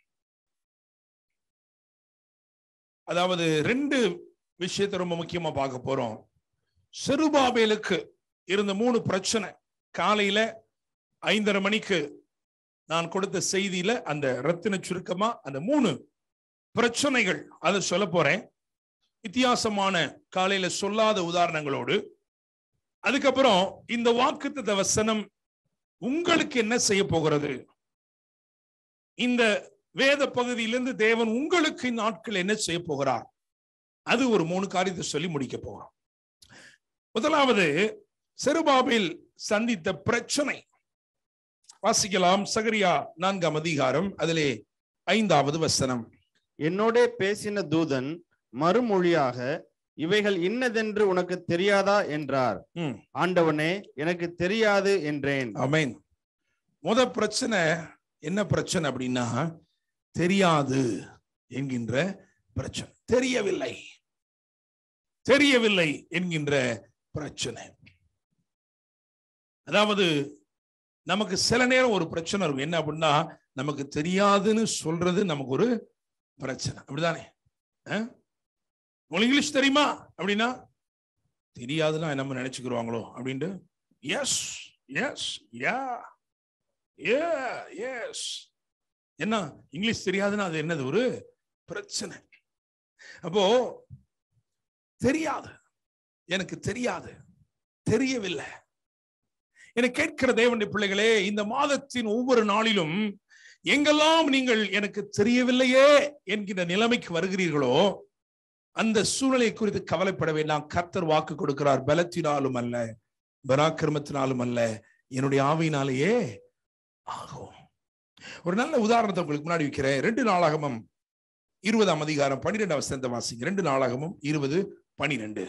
அதாவது ரெண்டு விஷயத்தை ரொம்ப முக்கியமா பார்க்க போறோம் செருபாபேலுக்கு இருந்த மூணு பிரச்சனை காலையில ஐந்தரை மணிக்கு நான் கொடுத்த செய்தியில அந்த ரத்தின சுருக்கமா அந்த மூணு பிரச்சனைகள் அதை சொல்ல போறேன் வித்தியாசமான காலையில சொல்லாத உதாரணங்களோடு அதுக்கப்புறம் இந்த வாக்குத்தத்த வசனம் உங்களுக்கு என்ன செய்ய போகிறது இந்த வேத பகுதியிலிருந்து தேவன் உங்களுக்கு நாட்கள் என்ன செய்ய போகிறார் அது ஒரு மூணு காரியத்தை சொல்லி முடிக்க போகிறோம் முதலாவது செருபாபில் சந்தித்த பிரச்சனை வாசிக்கலாம் சகரியா நான்காம் அதிகாரம் அதிலே ஐந்தாவது வசனம் என்னோட பேசின தூதன் மறுமொழியாக இவைகள் இன்னதென்று உனக்கு தெரியாதா என்றார் ம். ஆண்டவனே எனக்கு தெரியாது என்றேன் அமேன் முத பிரச்சனை என்ன பிரச்சனை அப்படின்னா தெரியாது என்கின்ற பிரச்சனை தெரியவில்லை தெரியவில்லை என்கின்ற பிரச்சனை அதாவது நமக்கு சில நேரம் ஒரு பிரச்சனை இருக்கும் என்ன அப்படின்னா நமக்கு தெரியாதுன்னு சொல்றது நமக்கு ஒரு பிரச்சனை அப்படிதானே அஹ்? உங்களுக்கு இங்கிலீஷ் தெரியுமா அப்படின்னா தெரியாதுன்னா நம்ம நினைச்சுக்கிருவாங்களோ அப்படின்ட்டு எஸ் எஸ் யா ஏ எஸ் என்ன இங்கிலீஷ் தெரியாதுன்னா அது என்னது ஒரு பிரச்சனை அப்போ தெரியாது எனக்கு தெரியாது தெரியவில்லை என கேட்கிற தேவனுடைய பிள்ளைகளே இந்த மாதத்தின் ஒவ்வொரு நாளிலும் எங்கெல்லாம் நீங்கள் எனக்கு தெரியவில்லையே என்கிற நிலைமைக்கு வருகிறீர்களோ அந்த சூழ்நிலை குறித்து கவலைப்பட வேண்டாம் கர்த்தர் வாக்கு கொடுக்கிறார் பலத்தினாலும் அல்ல பராக்கிரமத்தினாலும் அல்ல என்னுடைய ஆவியினாலேயே ஆகும் ஒரு நல்ல உதாரணத்தை உங்களுக்கு முன்னாடி வைக்கிறேன் ரெண்டு நாளாகமும் இருபதாம் அதிகாரம் பன்னிரெண்டு வசனத்தை வாசிங்க ரெண்டு நாளாகமும் இருபது பனிரெண்டு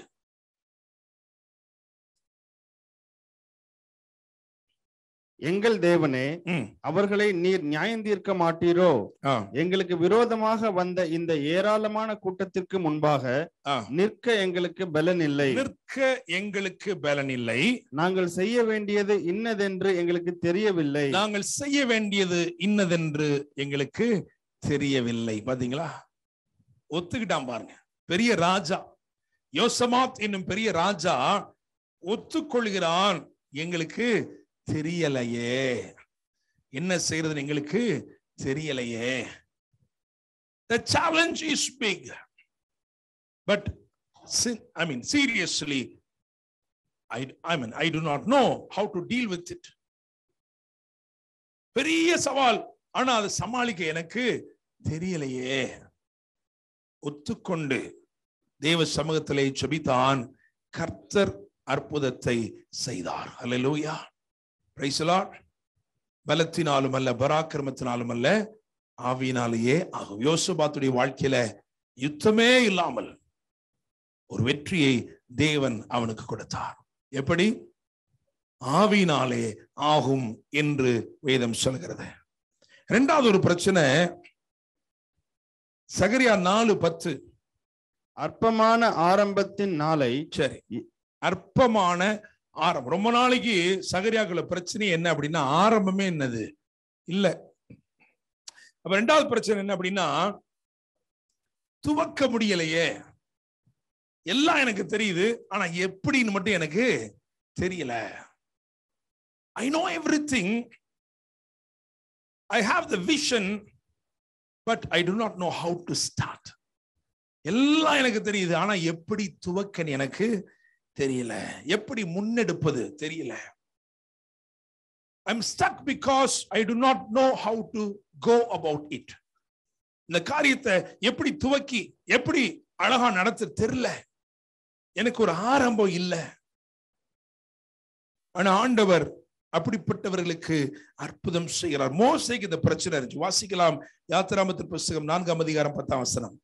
எங்கள் தேவனே ம் அவர்களை நீர் நியாயந்தீர்க்க மாட்டீரோ ஆ எங்களுக்கு விரோதமாக வந்த இந்த ஏராளமான கூட்டத்திற்கு முன்பாக ஆ நிற்க எங்களுக்கு பலன் இல்லை நிற்க எங்களுக்கு பலன் இல்லை நாங்கள் செய்ய வேண்டியது இன்னதென்று எங்களுக்கு தெரியவில்லை நாங்கள் செய்ய வேண்டியது இன்னதென்று எங்களுக்கு தெரியவில்லை பாத்தீங்களா ஒத்துக்கிட்டான் பாருங்க பெரிய ராஜா யோசமாத் என்னும் பெரிய ராஜா ஒத்துக்கொள்கிறான் எங்களுக்கு தெரியலையே என்ன செய்யறதுன்னு எங்களுக்கு தெரியலையே the challenge is big but si- i mean seriously i i mean i do not know how to deal with it பெரிய சவால் ஆனா அதை சமாளிக்க எனக்கு தெரியலையே ஒத்துக்கொண்டு தேவ சமூகத்திலே செபித்தான் கர்த்தர் அற்புதத்தை செய்தார் அல்லேலூயா பிரைஸ் லார்ட் பலத்தினாலும் அல்ல பராக்கிரமத்தினாலும் அல்ல ஆவியினாலேயே ஆகும் யோசபாத்துடைய வாழ்க்கையில யுத்தமே இல்லாமல் ஒரு வெற்றியை தேவன் அவனுக்கு கொடுத்தார் எப்படி ஆவியினாலே ஆகும் என்று வேதம் சொல்கிறது இரண்டாவது ஒரு பிரச்சனை சகரியா நாலு பத்து அற்பமான ஆரம்பத்தின் நாளை சரி அற்பமான ஆரம்பம் ரொம்ப நாளைக்கு சகரியாக்குள்ள பிரச்சனை என்ன அப்படின்னா ஆரம்பமே என்னது இல்ல அப்ப ரெண்டாவது பிரச்சனை என்ன அப்படின்னா துவக்க முடியலையே எல்லாம் எனக்கு தெரியுது ஆனா எப்படின்னு மட்டும் எனக்கு தெரியல I know everything I have the vision but I do not know how to start எல்லாம் எனக்கு தெரியுது ஆனா எப்படி துவக்க எனக்கு தெரியல எப்படி முன்னெடுப்பது தெரியல I'm stuck because I do not know how to go about it இந்த காரியத்தை எப்படி துவக்கி எப்படி அழகா நடத்த தெரியல எனக்கு ஒரு ஆரம்பம் இல்லை ஆனா ஆண்டவர் அப்படிப்பட்டவர்களுக்கு அற்புதம் செய்கிறார் மோசைக்கு இந்த பிரச்சனை இருந்துச்சு வாசிக்கலாம் யாத்திராமத்தின் புஸ்தகம் நான்காம் அதிகாரம் பத்தாம் வசனம்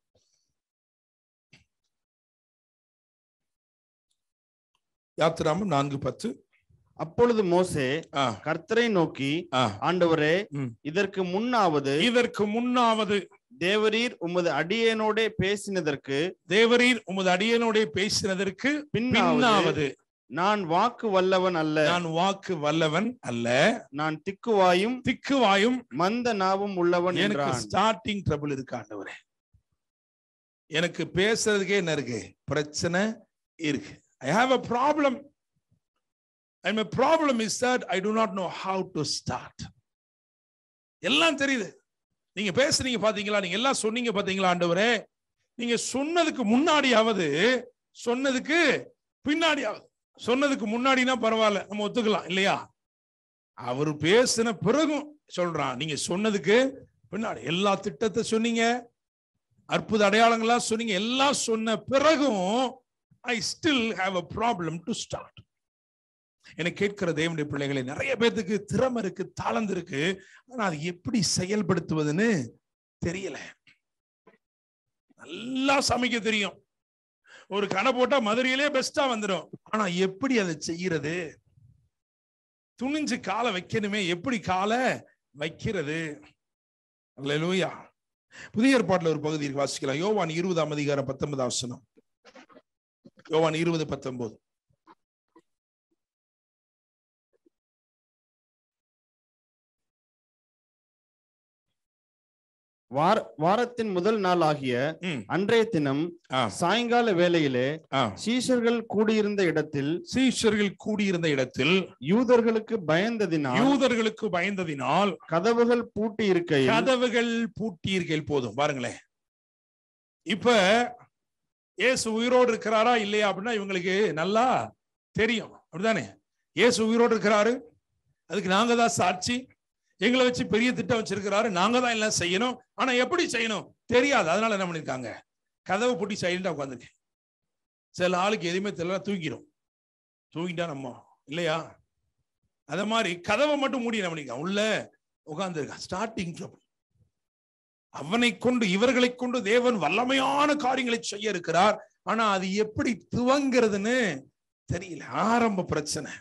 யாத்திராமம் நான்கு பத்து அப்பொழுது மோசே ஆ, கர்த்தரை நோக்கி ஆ. ஆண்டவரே ம். இதற்கு முன்னாவது இதற்கு முன்னாவது தேவரீர் உமது அடியேனோடே பேசினதற்கு தேவரீர் உமது அடியனோட பேசினதற்கு பின்னாவது பின்னாவது நான் வாக்கு வல்லவன் அல்ல நான் வாக்கு வல்லவன் அல்ல நான் திக்குவாயும் திக்குவாயும் மந்த நாவும் உள்ளவன் எனக்கு என்றான் ஸ்டார்டிங் ட்ரபிள் இருக்கு ஆண்டவரே எனக்கு பேசுறதுக்கே என்ன இருக்கு பிரச்சனை இருக்கு I have a problem I my problem is that I do not know how to start எல்லாம் தெரியுது நீங்க பேசுறீங்க பாத்தீங்களா நீங்க எல்லாம் சொன்னீங்க பாத்தீங்களா ஆண்டவரே நீங்க சொன்னதுக்கு முன்னாடியாவது சொன்னதுக்கு பின்னாடியாவது சொன்னதுக்கு முன்னாடினா பரவாயில்ல நம்ம ஒத்துக்கலாம் இல்லையா அவர் பேசின பிறகும் சொல்றான் நீங்க சொன்னதுக்கு பின்னாடி எல்லா திட்டத்தை சொன்னீங்க அற்புத அடையாளங்கள்லாம் சொன்னீங்க எல்லாம் சொன்ன பிறகும் I still have a problem to start எனக்கு கேட்கிற தேவனுடைய பிள்ளைகளை நிறைய பேர்த்துக்கு திறமை இருக்கு தாளந்து இருக்கு ஆனா அது எப்படி செயல்படுத்துவதுன்னு தெரியல நல்லா சமைக்க தெரியும் ஒரு கணை போட்டா மதுரையிலே பெஸ்டா வந்துடும் ஆனா எப்படி அதை செய்யறது துணிஞ்சு காலை வைக்கணுமே எப்படி காலை வைக்கிறது அல்லேலூயா புதிய ஏற்பாட்டுல ஒரு பகுதி இருக்கு வாசிக்கலாம் யோவான் இருபதாம் அதிகாரம் பத்தொன்பதாம் வசனம் யோவான் இருபது பத்தொன்பது வார வாரத்தின் முதல் நாள் ஆகிய ம். அன்றைய தினம் ஆ, சாயங்கால வேளையிலே ஆ. சீஷர்கள் கூடியிருந்த இடத்தில் சீஷர்கள் கூடியிருந்த இடத்தில் யூதர்களுக்கு பயந்ததினால் யூதர்களுக்கு பயந்ததினால் கதவுகள் பூட்டி இருக்கையில் கதவுகள் பூட்டீர்கள் போதும் பாருங்களேன் இப்ப இயேசு உயிரோடு இருக்கிறாரா இல்லையா அப்படின்னா இவங்களுக்கு நல்லா தெரியும் அப்படிதானே இயேசு உயிரோடு இருக்கிறாரு அதுக்கு நாங்க தான் சாட்சி எங்களை வச்சு பெரிய திட்டம் வச்சிருக்கிறாரு நாங்க தான் எல்லாம் செய்யணும் ஆனா எப்படி செய்யணும் தெரியாது அதனால என்ன பண்ணிருக்காங்க கதவை பூட்டி சைலண்டா உட்காந்துருக்கு சில ஆளுக்கு எதுவுமே தெரியல தூக்கிடும் தூங்கிட்டா நம்ம இல்லையா அத மாதிரி கதவை மட்டும் மூடி என்ன பண்ணிருக்கான் உள்ள உட்கார்ந்துருக்கான் ஸ்டார்டிங் ட்ரபிள் அவனை கொண்டு இவர்களை கொண்டு தேவன் வல்லமையான காரியங்களை செய்ய இருக்கிறார் ஆனா அது எப்படி துவங்கிறதுன்னு தெரியல ஆரம்ப பிரச்சனை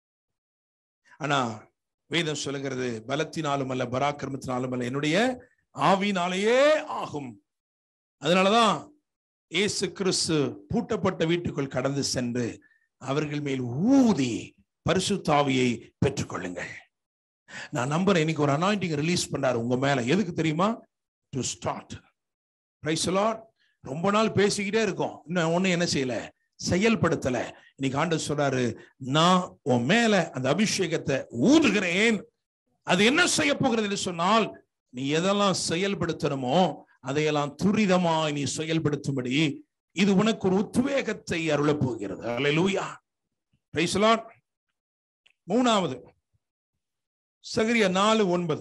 ஆனா வேதம் சொல்லுகிறது பலத்தினாலும் அல்ல பராக்கிரமத்தினாலும் அல்ல என்னுடைய ஆவினாலேயே ஆகும் அதனாலதான் இயேசு கிறிஸ்து பூட்டப்பட்ட வீட்டுக்குள் கடந்து சென்று அவர்கள் மேல் ஊதி பரிசுத்தாவியை பெற்றுக்கொள்ளுங்கள் நான் நம்புறேன் இன்னைக்கு ஒரு அனாயிண்டிங் ரிலீஸ் பண்ணாரு உங்க மேல எதுக்கு தெரியுமா டு ஸ்டார்ட் பிரைஸ் ரொம்ப நாள் பேசிக்கிட்டே இருக்கோம் இன்னும் ஒண்ணு என்ன செய்யல செயல்படுத்தல இன்னைக்கு ஆண்டவர் சொல்றாரு நான் உன் மேல அந்த அபிஷேகத்தை ஊதுகிறேன் அது என்ன செய்ய போகிறது என்று சொன்னால் நீ எதெல்லாம் செயல்படுத்தணுமோ அதையெல்லாம் துரிதமாய் நீ செயல்படுத்தும்படி இது உனக்கு ஒரு உத்வேகத்தை அருளப் போகிறது அல்லேலூயா பிரைஸ் மூணாவது சகரியா நாலு ஒன்பது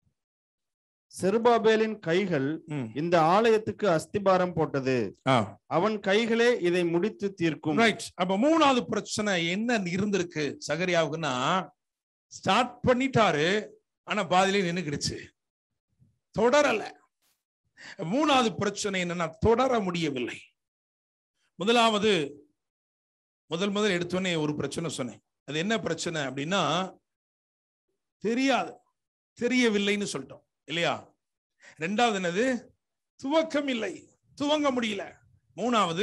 செருபாபேலின் கைகள் ம். இந்த ஆலயத்துக்கு அஸ்திபாரம் போட்டது ஆ. அவன் கைகளே இதை முடித்து தீர்க்கும் ரைட் அப்ப மூணாவது பிரச்சனை என்ன இருந்திருக்கு சகரியாவுக்குன்னா ஸ்டார்ட் பண்ணிட்டாரு ஆனா பாதியிலே நின்னுக்கிடுச்சு தொடரல மூணாவது பிரச்சனை என்னன்னா தொடர முடியவில்லை முதலாவது முதல் முதல் எடுத்தோடனே ஒரு பிரச்சனை சொன்னேன் அது என்ன பிரச்சனை அப்படின்னா தெரியாது தெரியவில்லைன்னு சொல்லிட்டோம் இல்லையா ரெண்டாவது என்னது துவக்கம் இல்லை துவங்க முடியல மூணாவது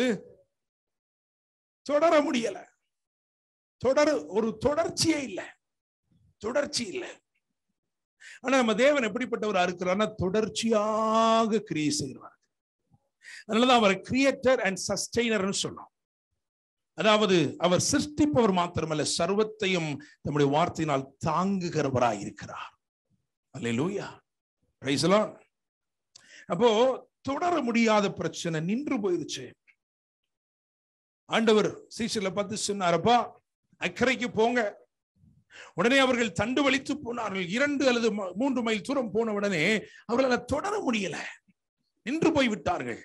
தொடர முடியல தொடர் ஒரு தொடர்ச்சியே இல்லை தொடர்ச்சி இல்லை ஆனா நம்ம தேவன் எப்படிப்பட்டவரா இருக்கிறார்னா தொடர்ச்சியாக கிரியை செய்கிறார் அதனாலதான் அவர் கிரியேட்டர் அண்ட் சஸ்டெய்னர்னு சொன்னோம் அதாவது அவர் சிருஷ்டிப்பவர் மாத்திரமல்ல சர்வத்தையும் நம்முடைய வார்த்தையினால் தாங்குகிறவராய் இருக்கிறார் அல்லேலூயா பிரைஸ் அப்போ தொடர முடியாத பிரச்சனை நின்று போயிருச்சு ஆண்டவர் சீசர்ல பார்த்து சொன்னாரப்பா அக்கறைக்கு போங்க உடனே அவர்கள் தண்டு வலித்து போனார்கள் இரண்டு அல்லது ம- மூன்று மைல் தூரம் போன உடனே அவர்களால் தொடர முடியல நின்று போய் விட்டார்கள்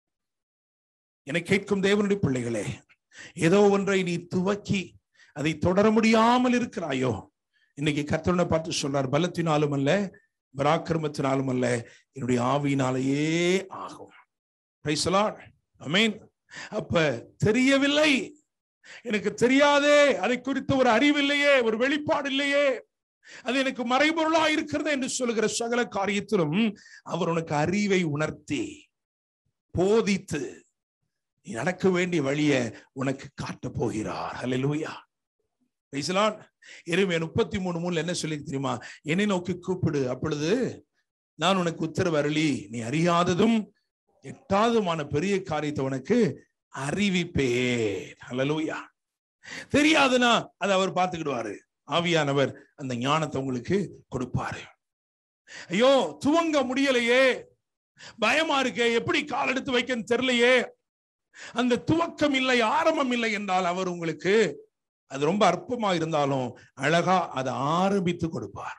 என கேட்கும் தேவனுடைய பிள்ளைகளே ஏதோ ஒன்றை நீ துவக்கி அதை தொடர முடியாமல் இருக்கிறாயோ இன்னைக்கு கர்த்தருனை பார்த்து சொல்றார் பலத்தினாலும் அல்ல பராக்கிரமத்தினாலும் அல்ல என்னுடைய ஆவியினாலேயே ஆகும் Praise the Lord. Amen. அப்ப தெரியவில்லை எனக்கு தெரியாதே அதை குறித்த ஒரு அறிவில்லையே ஒரு வெளிப்பாடு இல்லையே அது எனக்கு மறைபொருளா இருக்கிறது என்று சொல்லுகிற சகல காரியத்திலும் அவர் உனக்கு அறிவை உணர்த்தி போதித்து நீ நடக்க வேண்டிய வழியை உனக்கு காட்டப் போகிறார் ஹalleluya Praise the Lord. எருமையா முப்பத்தி மூணு மூணுல என்ன சொல்லி தெரியுமா என்னை நோக்கி கூப்பிடு அப்பொழுது நான் உனக்கு உத்தரவு அருளி நீ அறியாததும் எட்டாவதுமான பெரிய காரியத்தை உனக்கு அறிவிப்பேன் ஹalleluya தெரியாதுன்னா அதை அவர் பார்த்துக்கிடுவாரு ஆவியானவர் அந்த ஞானத்தை உங்களுக்கு கொடுப்பாரு ஐயோ துவங்க முடியலையே பயமா இருக்கே எப்படி கால் எடுத்து வைக்கன்னு தெரியலையே அந்த துவக்கம் இல்லை ஆரம்பம் இல்லை என்றால் அவர் உங்களுக்கு அது ரொம்ப அற்பமா இருந்தாலும் அழகா அதை ஆரம்பித்து கொடுப்பார்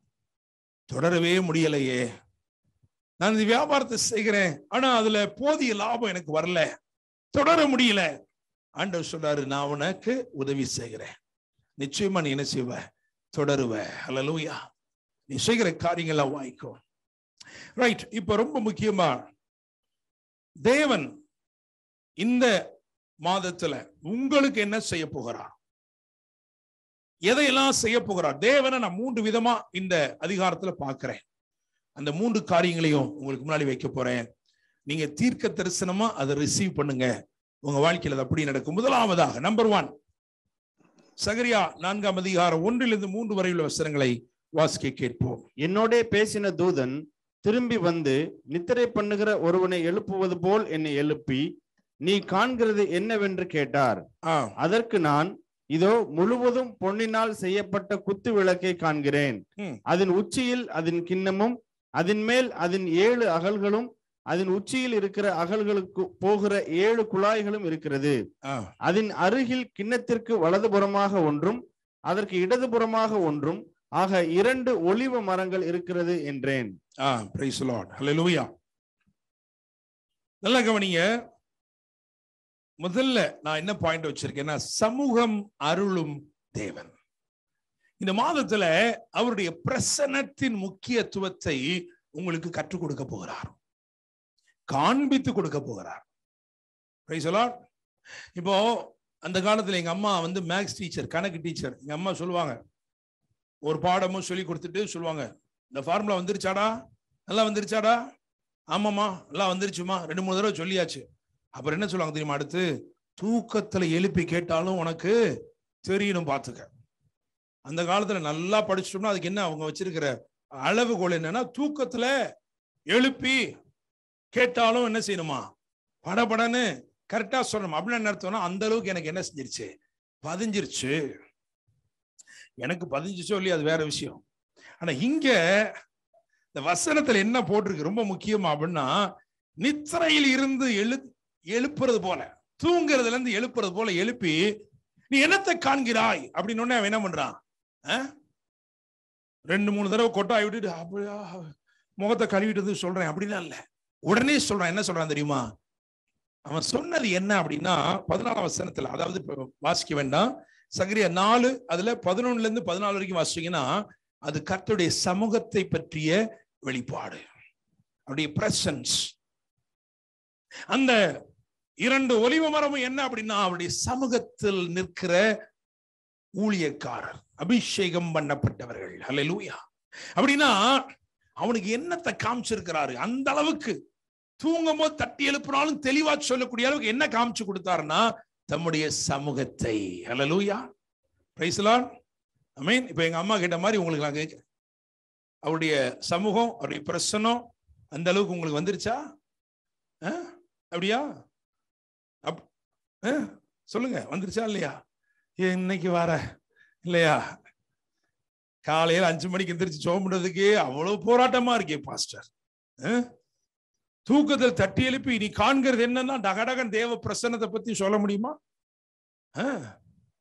தொடரவே முடியலையே நான் இந்த வியாபாரத்தை செய்கிறேன் ஆனா அதுல போதிய லாபம் எனக்கு வரல தொடர முடியல ஆண்டவர் சொல்றாரு நான் உனக்கு உதவி செய்கிறேன் நிச்சயமா நீ என்ன செய்வ தொடருவ ஹalleluya நீ செய்கிற காரியங்கள்லாம் வாய்க்கும் ரைட் இப்ப ரொம்ப முக்கியமா தேவன் இந்த மாதத்துல உங்களுக்கு என்ன செய்ய போகிறார் எதையெல்லாம் செய்ய போகிறார் தேவனை நான் மூன்று விதமா இந்த அதிகாரத்துல பார்க்கிறேன் அந்த மூன்று காரியங்களையும் உங்களுக்கு முன்னாடி வைக்க போறேன் நீங்க தீர்க்க தரிசனமா அதை ரிசீவ் பண்ணுங்க உங்க வாழ்க்கையில அது அப்படி நடக்கும் முதலாவதாக நம்பர் ஒன் சகரியா நான்காம் அதிகாரம் ஒன்றிலிருந்து மூன்று வரை உள்ள வசனங்களை வாசிக்க கேட்போம் என்னோடே பேசின தூதன் திரும்பி வந்து நித்திரை பண்ணுகிற ஒருவனை எழுப்புவது போல் என்னை எழுப்பி நீ காண்கிறது என்னவென்று கேட்டார் ஆ அதற்கு நான் இதோ முழுவதும் பொன்னினால் செய்யப்பட்ட குத்து விளக்கை காண்கிறேன் ம். அதன் உச்சியில் அதன் கிண்ணமும் அதன் மேல் அதன் ஏழு அகல்களும் அதன் உச்சியில் இருக்கிற அகல்களுக்கு போகிற ஏழு குழாய்களும் இருக்கிறது ஆ அதன் அருகில் கிண்ணத்திற்கு வலதுபுறமாக ஒன்றும் அதற்கு இடதுபுறமாக ஒன்றும் ஆக இரண்டு ஒலிவ மரங்கள் இருக்கிறது என்றேன் ஆ பிரைஸ் லார்ட் ஹalleluya நல்லா கவனிங்க முதல்ல நான் என்ன பாயிண்ட் வச்சிருக்கேன்னா சமூகம் அருளும் தேவன் இந்த மாதத்துல அவருடைய பிரசனத்தின் முக்கியத்துவத்தை உங்களுக்கு கற்றுக் கொடுக்க போகிறார் காண்பித்து கொடுக்க போகிறார் Praise the Lord. இப்போ அந்த காலத்துல எங்க அம்மா வந்து மேக்ஸ் டீச்சர் கணக்கு டீச்சர் எங்க அம்மா சொல்லுவாங்க ஒரு பாடமும் சொல்லி கொடுத்துட்டு சொல்லுவாங்க இந்த ஃபார்முலா வந்துருச்சாடா நல்லா வந்துருச்சாடா ஆமாம்மா எல்லாம் வந்துருச்சுமா ரெண்டு மூணு தடவை சொல்லியாச்சு அப்புறம் என்ன சொல்லுவாங்க தெரியுமா அடுத்து தூக்கத்துல எழுப்பி கேட்டாலும் உனக்கு தெரியணும் பார்த்துக்க அந்த காலத்துல நல்லா படிச்சிட்டோம்னா அதுக்கு என்ன அவங்க வச்சிருக்கிற அளவுகோல் என்னன்னா தூக்கத்துல எழுப்பி கேட்டாலும் என்ன செய்யணுமா படபடன்னு கரெக்டா சொல்லணும் அப்படின்னு என்ன அர்த்தம்னா அந்த அளவுக்கு எனக்கு என்ன செஞ்சிருச்சு பதிஞ்சிருச்சு எனக்கு பதிஞ்சிச்சோ இல்லையா அது வேற விஷயம் ஆனா இங்க இந்த வசனத்துல என்ன போட்டிருக்கு ரொம்ப முக்கியமா அப்படின்னா நித்திரையில் இருந்து எழு எழுப்புறது போல தூங்குறதுல இருந்து எழுப்புறது போல எழுப்பி நீ என்னத்தை காண்கிறாய் அப்படின்னு உடனே அவன் என்ன பண்றான் ஆ? ரெண்டு மூணு தடவை கொட்டாய் விட்டுட்டு அப்படியா முகத்தை கழுவிட்டு வந்து சொல்றேன் அப்படிலாம் இல்ல உடனே சொல்றான் என்ன சொல்றான் தெரியுமா அவன் சொன்னது என்ன அப்படின்னா பதினாலாம் வசனத்துல அதாவது இப்ப வாசிக்க வேண்டாம் சங்கரியா நாலு அதுல பதினொன்னுல இருந்து பதினாலு வரைக்கும் வாசிச்சீங்கன்னா அது கர்த்தருடைய சமூகத்தை பற்றிய வெளிப்பாடு அவருடைய பிரசன்ஸ் அந்த இரண்டு ஒலிவ மரமும் என்ன அப்படின்னா அவருடைய சமூகத்தில் நிற்கிற ஊழியக்காரர் அபிஷேகம் பண்ணப்பட்டவர்கள் ஹalleluya அப்படின்னா அவனுக்கு என்னத்தை காமிச்சிருக்கிறாரு அந்த அளவுக்கு தூங்கும் போது தட்டி எழுப்பினாலும் தெளிவா சொல்லக்கூடிய அளவுக்கு என்ன காமிச்சு கொடுத்தாருன்னா தம்முடைய சமூகத்தை ஹalleluya பிரைஸ் லார்ட் அமீன் இப்போ எங்க அம்மா கேட்ட மாதிரி உங்களுக்கு நான் கேட்கிறேன் அவருடைய சமூகம் அவருடைய பிரசனம் அந்த அளவுக்கு உங்களுக்கு வந்துருச்சா ஆ? அப்படியா அப் ஆ? சொல்லுங்க வந்துருச்சா இல்லையா ஏன் இன்னைக்கு வர இல்லையா காலையில அஞ்சு மணிக்கு எந்திரிச்சு ஜோம் பண்றதுக்கே அவ்வளவு போராட்டமா இருக்கே பாஸ்டர் ஆ? தூக்கத்தில் தட்டி எழுப்பி நீ காண்கிறது என்னன்னா டகடகன் தேவ பிரசன்னத்தை பத்தி சொல்ல முடியுமா ஆ?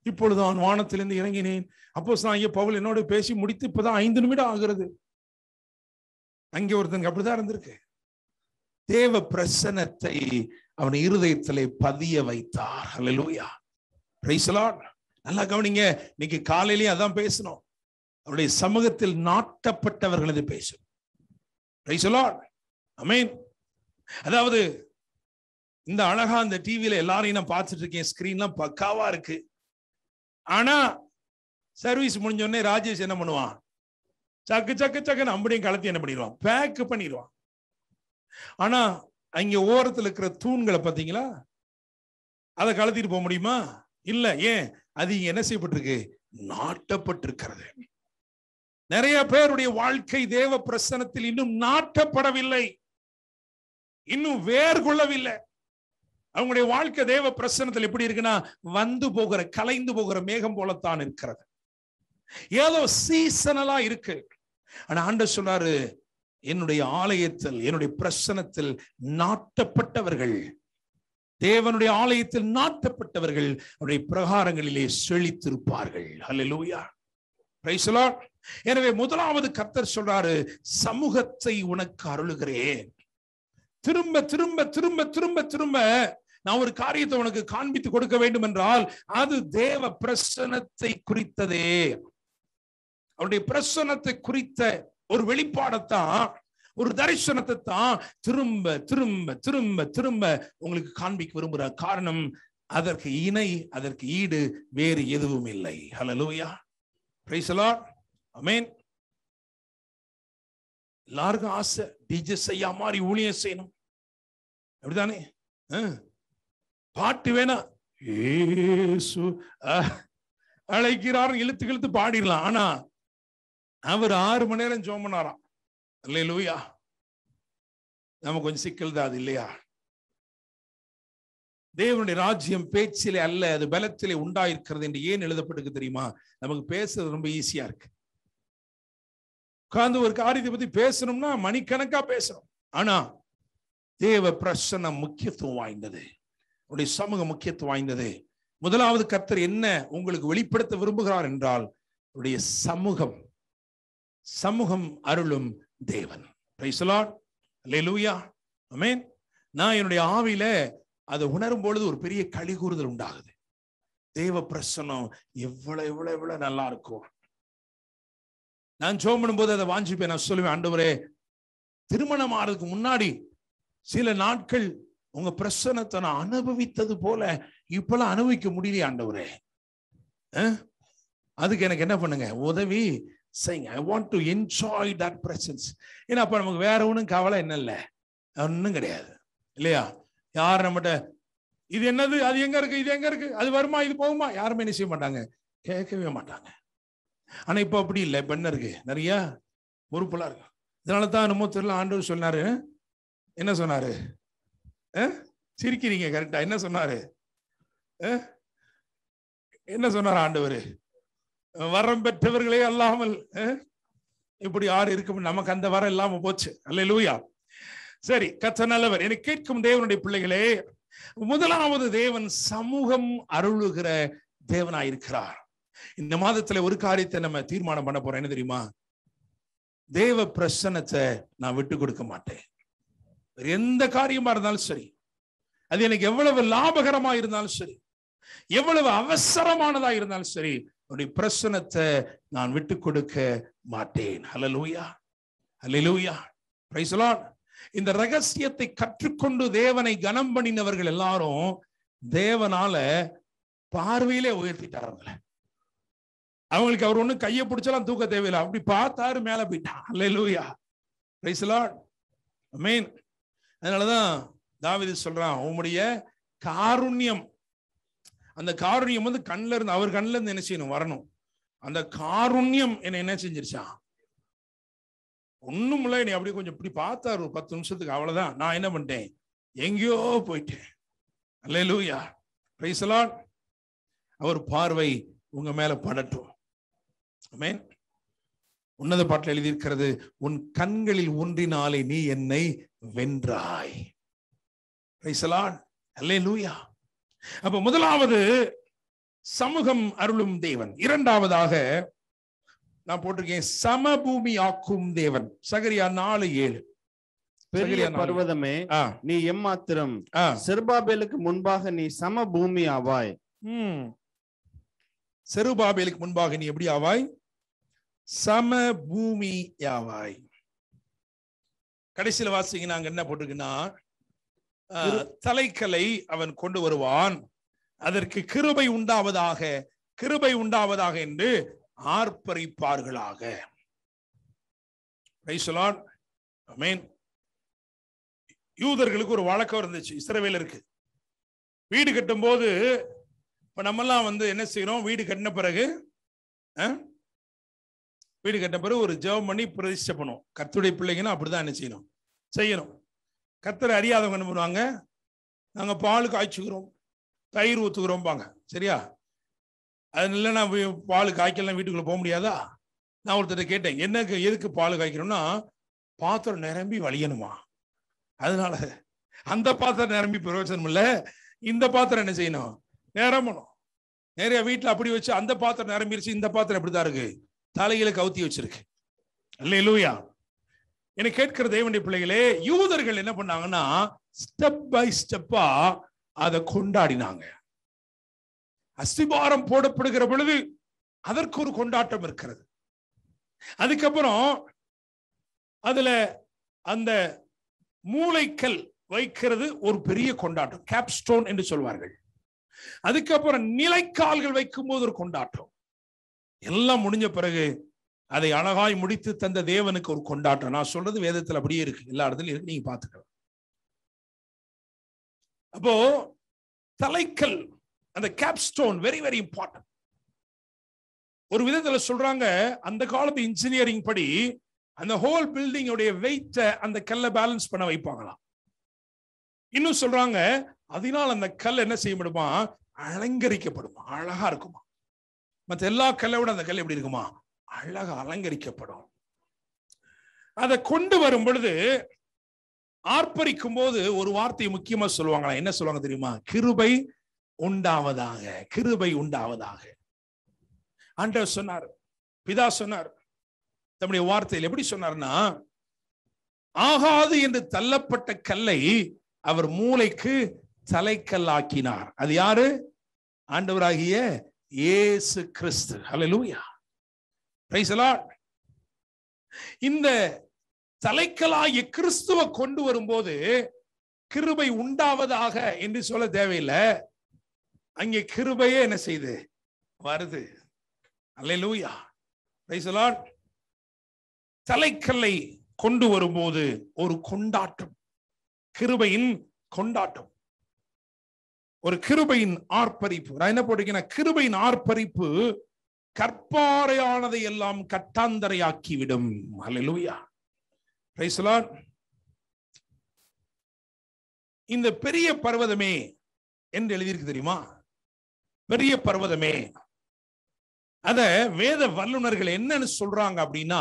இப்பொழுது நான் வானத்திலிருந்து இறங்கினேன் அப்போ ஐயா பவுல் என்னோட பேசி முடித்து இப்பதான் ஐந்து நிமிடம் ஆகிறது அங்கே ஒருத்தங்க அப்படிதான் இருந்திருக்கு தேவ பிரசனத்தை அவன் இருதயத்திலே பதிய வைத்தார் ஹalleluya praise the lord நல்லா கவனிங்க இன்னைக்கு காலையிலேயே அதான் பேசணும் அவருடைய சமூகத்தில் நாட்டப்பட்டவர்கள் இது பேசும் praise the lord அமேன் அதாவது இந்த அழகா அந்த டிவியில எல்லாரையும் நான் பார்த்துட்டு இருக்கேன் ஸ்கிரீன்லாம் பக்காவா இருக்கு ஆனா சர்வீஸ் முடிஞ்ச உடனே ராஜேஷ் என்ன பண்ணுவான் சக்கு சக்கு சக்குன்னு அம்படியும் கலத்தி என்ன பண்ணிடுவான் பேக் பண்ணிடுவான் ஆனா அங்க ஓரத்துல இருக்கிற தூண்களை பாத்தீங்களா அதை கலத்திட்டு போக முடியுமா இல்ல ஏன் அது இங்க என்ன செய்யப்பட்டிருக்கு நாட்டப்பட்டிருக்கிறது நிறைய பேருடைய வாழ்க்கை தேவ பிரசனத்தில் இன்னும் நாட்டப்படவில்லை இன்னும் வேர் கொள்ளவில்லை அவங்களுடைய வாழ்க்கை தேவ பிரசனத்தில் எப்படி இருக்குன்னா வந்து போகிற கலைந்து போகிற மேகம் போலத்தான் இருக்கிறது ஏதோ சீசனலா இருக்கு ஆனா ஆண்டவர் சொன்னாரு என்னுடைய ஆலயத்தில் என்னுடைய பிரசனத்தில் நாட்டப்பட்டவர்கள் தேவனுடைய ஆலயத்தில் நாட்டப்பட்டவர்கள் அவருடைய பிரகாரங்களிலே செழித்திருப்பார்கள் ஹalleluya praise the Lord எனவே முதலாவது கர்த்தர் சொல்றாரு சமூகத்தை உனக்கு அருளுகிறேன் திரும்ப திரும்ப திரும்ப திரும்ப திரும்ப நான் ஒரு காரியத்தை உனக்கு காண்பித்து கொடுக்க வேண்டும் என்றால் அது தேவ பிரசனத்தை குறித்ததே அவருடைய பிரசனத்தை குறித்த ஒரு வெளிப்பாடத்தான் ஒரு தரிசனத்தை தான் திரும்ப திரும்ப திரும்ப திரும்ப உங்களுக்கு காண்பிக்க விரும்புற காரணம் அதற்கு இணை அதற்கு ஈடு வேறு எதுவும் இல்லை ஹalleluya praise the lord amen எல்லாருக்கும் ஆசை டிஜே செய்யா மாதிரி ஊழியம் செய்யணும் அப்படிதானே ஆ. பாட்டு வேணா ஏசு அஹ், அழைக்கிறார் இழுத்து இழுத்து பாடிடலாம் ஆனா அவர் ஆறு மணி நேரம் ஜோம் பண்ணாராம் இல்லையா லூயா நம்ம கொஞ்சம் சிக்கல் தான் அது இல்லையா தேவனுடைய ராஜ்யம் பேச்சிலே அல்ல அது பலத்திலே உண்டாயிருக்கிறது என்று ஏன் எழுதப்பட்டிருக்கு தெரியுமா நமக்கு பேசுறது ரொம்ப ஈஸியா இருக்கு உட்கார்ந்து ஒரு காரியத்தை பத்தி பேசணும்னா மணிக்கணக்கா பேசணும் ஆனா தேவ பிரசனம் முக்கியத்துவம் வாய்ந்தது உடைய சமூக முக்கியத்துவம் வாய்ந்தது முதலாவது கர்த்தர் என்ன உங்களுக்கு வெளிப்படுத்த விரும்புகிறார் என்றால் உடைய சமூகம் சமூகம் அருளும் தேவன் Praise the Lord. Hallelujah. Amen. நான் என்னுடைய ஆவியில அதை உணரும் பொழுது ஒரு பெரிய களி கூறுதல் உண்டாகுது தேவ பிரசனம் எவ்வளவு எவ்வளவு எவ்வளவு நல்லா இருக்கும் நான் ஜோம் பண்ணும்போது அதை வாஞ்சிப்பேன் நான் சொல்லுவேன் ஆண்டவரே திருமணம் ஆறதுக்கு முன்னாடி சில நாட்கள் உங்க பிரசனத்தை நான் அனுபவித்தது போல இப்பெல்லாம் அனுபவிக்க முடியலையே ஆண்டவரே அஹ்? அதுக்கு எனக்கு என்ன பண்ணுங்க உதவி செய்யுங்க I want to enjoy that presence ஏன்னா அப்ப நமக்கு வேற ஒன்றும் கவலை என்ன இல்லை ஒன்றும் கிடையாது இல்லையா யார் நம்மகிட்ட இது என்னது அது எங்க இருக்கு இது எங்க இருக்கு அது வருமா இது போகுமா யாருமே என்ன செய்ய மாட்டாங்க கேட்கவே மாட்டாங்க ஆனா இப்போ அப்படி இல்லை இப்ப என்ன இருக்கு நிறைய பொறுப்பெல்லாம் இருக்கு இதனால தான் என்னமோ தெரியல ஆண்டவர் சொன்னாரு என்ன சொன்னாரு அஹ்? சிரிக்கிறீங்க கரெக்டா என்ன சொன்னாரு அஹ்? என்ன சொன்னார் ஆண்டவர் வரம் பெற்றவர்களே அல்லாமல் அஹ்? இப்படி யாரு இருக்க நமக்கு அந்த வரம் இல்லாம போச்சு அல்ல லூயா சரி கத்த நல்லவர் என்னை கேட்கும் தேவனுடைய பிள்ளைகளே முதலாவது தேவன் சமூகம் அருளுகிற தேவனாயிருக்கிறார் இந்த மாதத்துல ஒரு காரியத்தை நம்ம தீர்மானம் பண்ண போறோம் என்ன தெரியுமா தேவ பிரசன்னத்தை நான் விட்டு கொடுக்க மாட்டேன் வேற எந்த காரியமா இருந்தாலும் சரி அது எனக்கு எவ்வளவு லாபகரமா இருந்தாலும் சரி எவ்வளவு அவசரமானதா இருந்தாலும் சரி உன்னுடைய பிரசனத்தை நான் விட்டு கொடுக்க மாட்டேன் ஹalleluya ஹalleluya praise the lord இந்த ரகசியத்தை கற்றுக்கொண்டு தேவனை கனம் பண்ணினவர்கள் எல்லாரும் தேவனால பார்வையிலே உயர்த்திட்டார் அவங்கள அவங்களுக்கு அவர் ஒண்ணும் கையை பிடிச்சாலும் தூக்க தேவையில்லை அப்படி பார்த்தாரு மேல போயிட்டான் ஹalleluya praise the lord amen அதனாலதான் தாவீது சொல்றான் உம்முடைய காருண்யம் அந்த காருண்யம் வந்து கண்ணுல இருந்து அவர் கண்ணுல இருந்து என்ன செய்யணும் வரணும் அந்த காருண்யம் என்ன என்ன செஞ்சிருச்சான் ஒண்ணும் இல்லை நீ அப்படியே கொஞ்சம் இப்படி பார்த்தாரு ஒரு பத்து நிமிஷத்துக்கு அவ்வளவுதான் நான் என்ன பண்ணிட்டேன் எங்கேயோ போயிட்டேன் அல்லேலூயா பிரைஸ் லார்ட் அவர் பார்வை உங்க மேல படட்டும் ஆமென் உன்னத பாட்டில் எழுதியிருக்கிறது உன் கண்களில் ஒன்றினாலே நீ என்னை வென்றாய் பிரைஸ் லார்ட் அல்லேலூயா அப்ப முதலாவது சமூகம் அருளும் தேவன் இரண்டாவதாக நான் போட்டிருக்கேன் சமபூமி ஆக்கும் தேவன் சகரியா நாலு ஏழு பெரிய சகரியா நாலு. பர்வதமே ஆ, நீ எம்மாத்திரம் ஆ. செருபாபேலுக்கு முன்பாக நீ சம பூமி ஆவாய் ம். செருபாபேலுக்கு முன்பாக நீ எப்படி ஆவாய் சம பூமி யாவாய் கடைசியில வாசிங்க நாங்க என்ன போட்டிருக்குன்னா ஆ, தலைக்கலை அவன் கொண்டு வருவான் அதற்கு கிருபை உண்டாவதாக கிருபை உண்டாவதாக என்று ஆர்ப்பரிப்பார்களாக Praise the Lord. Amen. யூதர்களுக்கு ஒரு வழக்கம் இருந்துச்சு இஸ்ரவேலருக்கு வீடு கட்டும் போது இப்ப நம்மெல்லாம் வந்து என்ன செய்யறோம் வீடு கட்டின பிறகு ஆ? வீடு கட்டின பிறகு ஒரு ஜெபம் பண்ணி பிரதிஷ்டை பண்ணுவோம் கர்த்தருடைய பிள்ளைங்கன்னா அப்படிதான் என்ன செய்யணும் செய்யணும் கர்த்தரை அறியாதவங்க என்ன பண்ணுவாங்க நாங்க பால் காய்ச்சுக்கிறோம் தயிர் ஊத்துக்கிறோம்பாங்க சரியா அது இல்லைன்னா வி- பால் காய்க்கலாம் வீட்டுக்குள்ள போக முடியாதா நான் ஒருத்தர் கேட்டேன் என்னக்கு எதுக்கு பால் காய்க்கணும்னா பாத்திரம் நிரம்பி வழியணுமா அதனால அந்த பாத்திரம் நிரம்பி பிரயோஜனம் இல்ல இந்த பாத்திரம் என்ன செய்யணும் நிரம்பணும் நிறைய வீட்டுல அப்படி வச்சு அந்த பாத்திரம் நிரம்பிருச்சு இந்த பாத்திரம் எப்படிதான் இருக்கு தலையில கவுத்தி வச்சிருக்கு அல்லேலூயா என்னை கேட்கிற தேவனுடைய பிள்ளைகளே யூதர்கள் என்ன பண்ணாங்கன்னா ஸ்டெப் பை ஸ்டெப்பா அதை கொண்டாடினாங்க அஸ்திபாரம் போடப்படுகிற பொழுது அதற்கு ஒரு கொண்டாட்டம் இருக்கிறது அதுக்கப்புறம் அதுல அந்த மூளைக்கல் வைக்கிறது ஒரு பெரிய கொண்டாட்டம் கேப்ஸ்டோன் என்று சொல்வார்கள் அதுக்கப்புறம் நிலைக்கால்கள் வைக்கும் போது ஒரு கொண்டாட்டம் எல்லாம் முடிஞ்ச பிறகு அதை அழகாய் முடித்து தந்த தேவனுக்கு ஒரு கொண்டாட்டம் நான் சொல்றது வேதத்துல அப்படியே இருக்கு எல்லா இடத்துலயும் இருக்கு நீங்க பாத்துக்கலாம் அப்போ தலைக்கல் அந்த கேப்ஸ்டோன் வெரி வெரி இம்பார்ட்டன்ட் ஒரு விதத்துல சொல்றாங்க அந்த காலத்து இன்ஜினியரிங் படி அந்த ஹோல் பில்டிங் உடைய வெயிட்ட அந்த கல்லை பேலன்ஸ் பண்ண வைப்பாங்களாம் இன்னும் சொல்றாங்க அதனால் அந்த கல் என்ன செய்ய முடியுமா அலங்கரிக்கப்படுமா அழகா இருக்குமா மத்த எல்லா கல்லை விட அந்த கல் எப்படி இருக்குமா அழகா அலங்கரிக்கப்படும் அதை கொண்டு வரும் பொழுது ஆர்ப்பரிக்கும் போது ஒரு வார்த்தையை முக்கியமா சொல்லுவாங்களா என்ன சொல்லுவாங்க தெரியுமா கிருபை உண்டாவதாக கிருபை உண்டாவதாக ஆண்டவர் சொன்னார் பிதா சொன்னார் தம்முடைய வார்த்தையில் எப்படி சொன்னார்னா ஆகாது என்று தள்ளப்பட்ட கல்லை அவர் மூளைக்கு தலைக்கல்லாக்கினார் அது யாரு ஆண்டவராகிய இயேசு கிறிஸ்து ஹalleluya Praise the Lord. இந்த தலைக்கலாகிய கிறிஸ்துவ கொண்டு வரும்போது கிருபை உண்டாவதாக என்று சொல்ல தேவையில்லை அங்கே கிருபையே என்ன செய்யுது வருது அல்லேலூயா Praise the Lord. தலைக்கல்லை கொண்டு வரும்போது ஒரு கொண்டாட்டம் கிருபையின் கொண்டாட்டம் ஒரு கிருபையின் ஆர்ப்பரிப்பு நான் என்ன போட்டிருக்கேன் கிருபையின் ஆர்ப்பரிப்பு கற்பாறையானதை எல்லாம் கட்டாந்தரையாக்கிவிடும் அல்லேலூயா Praise the Lord. இந்த பெரிய பர்வதமே என்று எழுதியிருக்கு தெரியுமா பெரிய பர்வதமே அத வேத வல்லுனர்கள் என்னன்னு சொல்றாங்க அப்படின்னா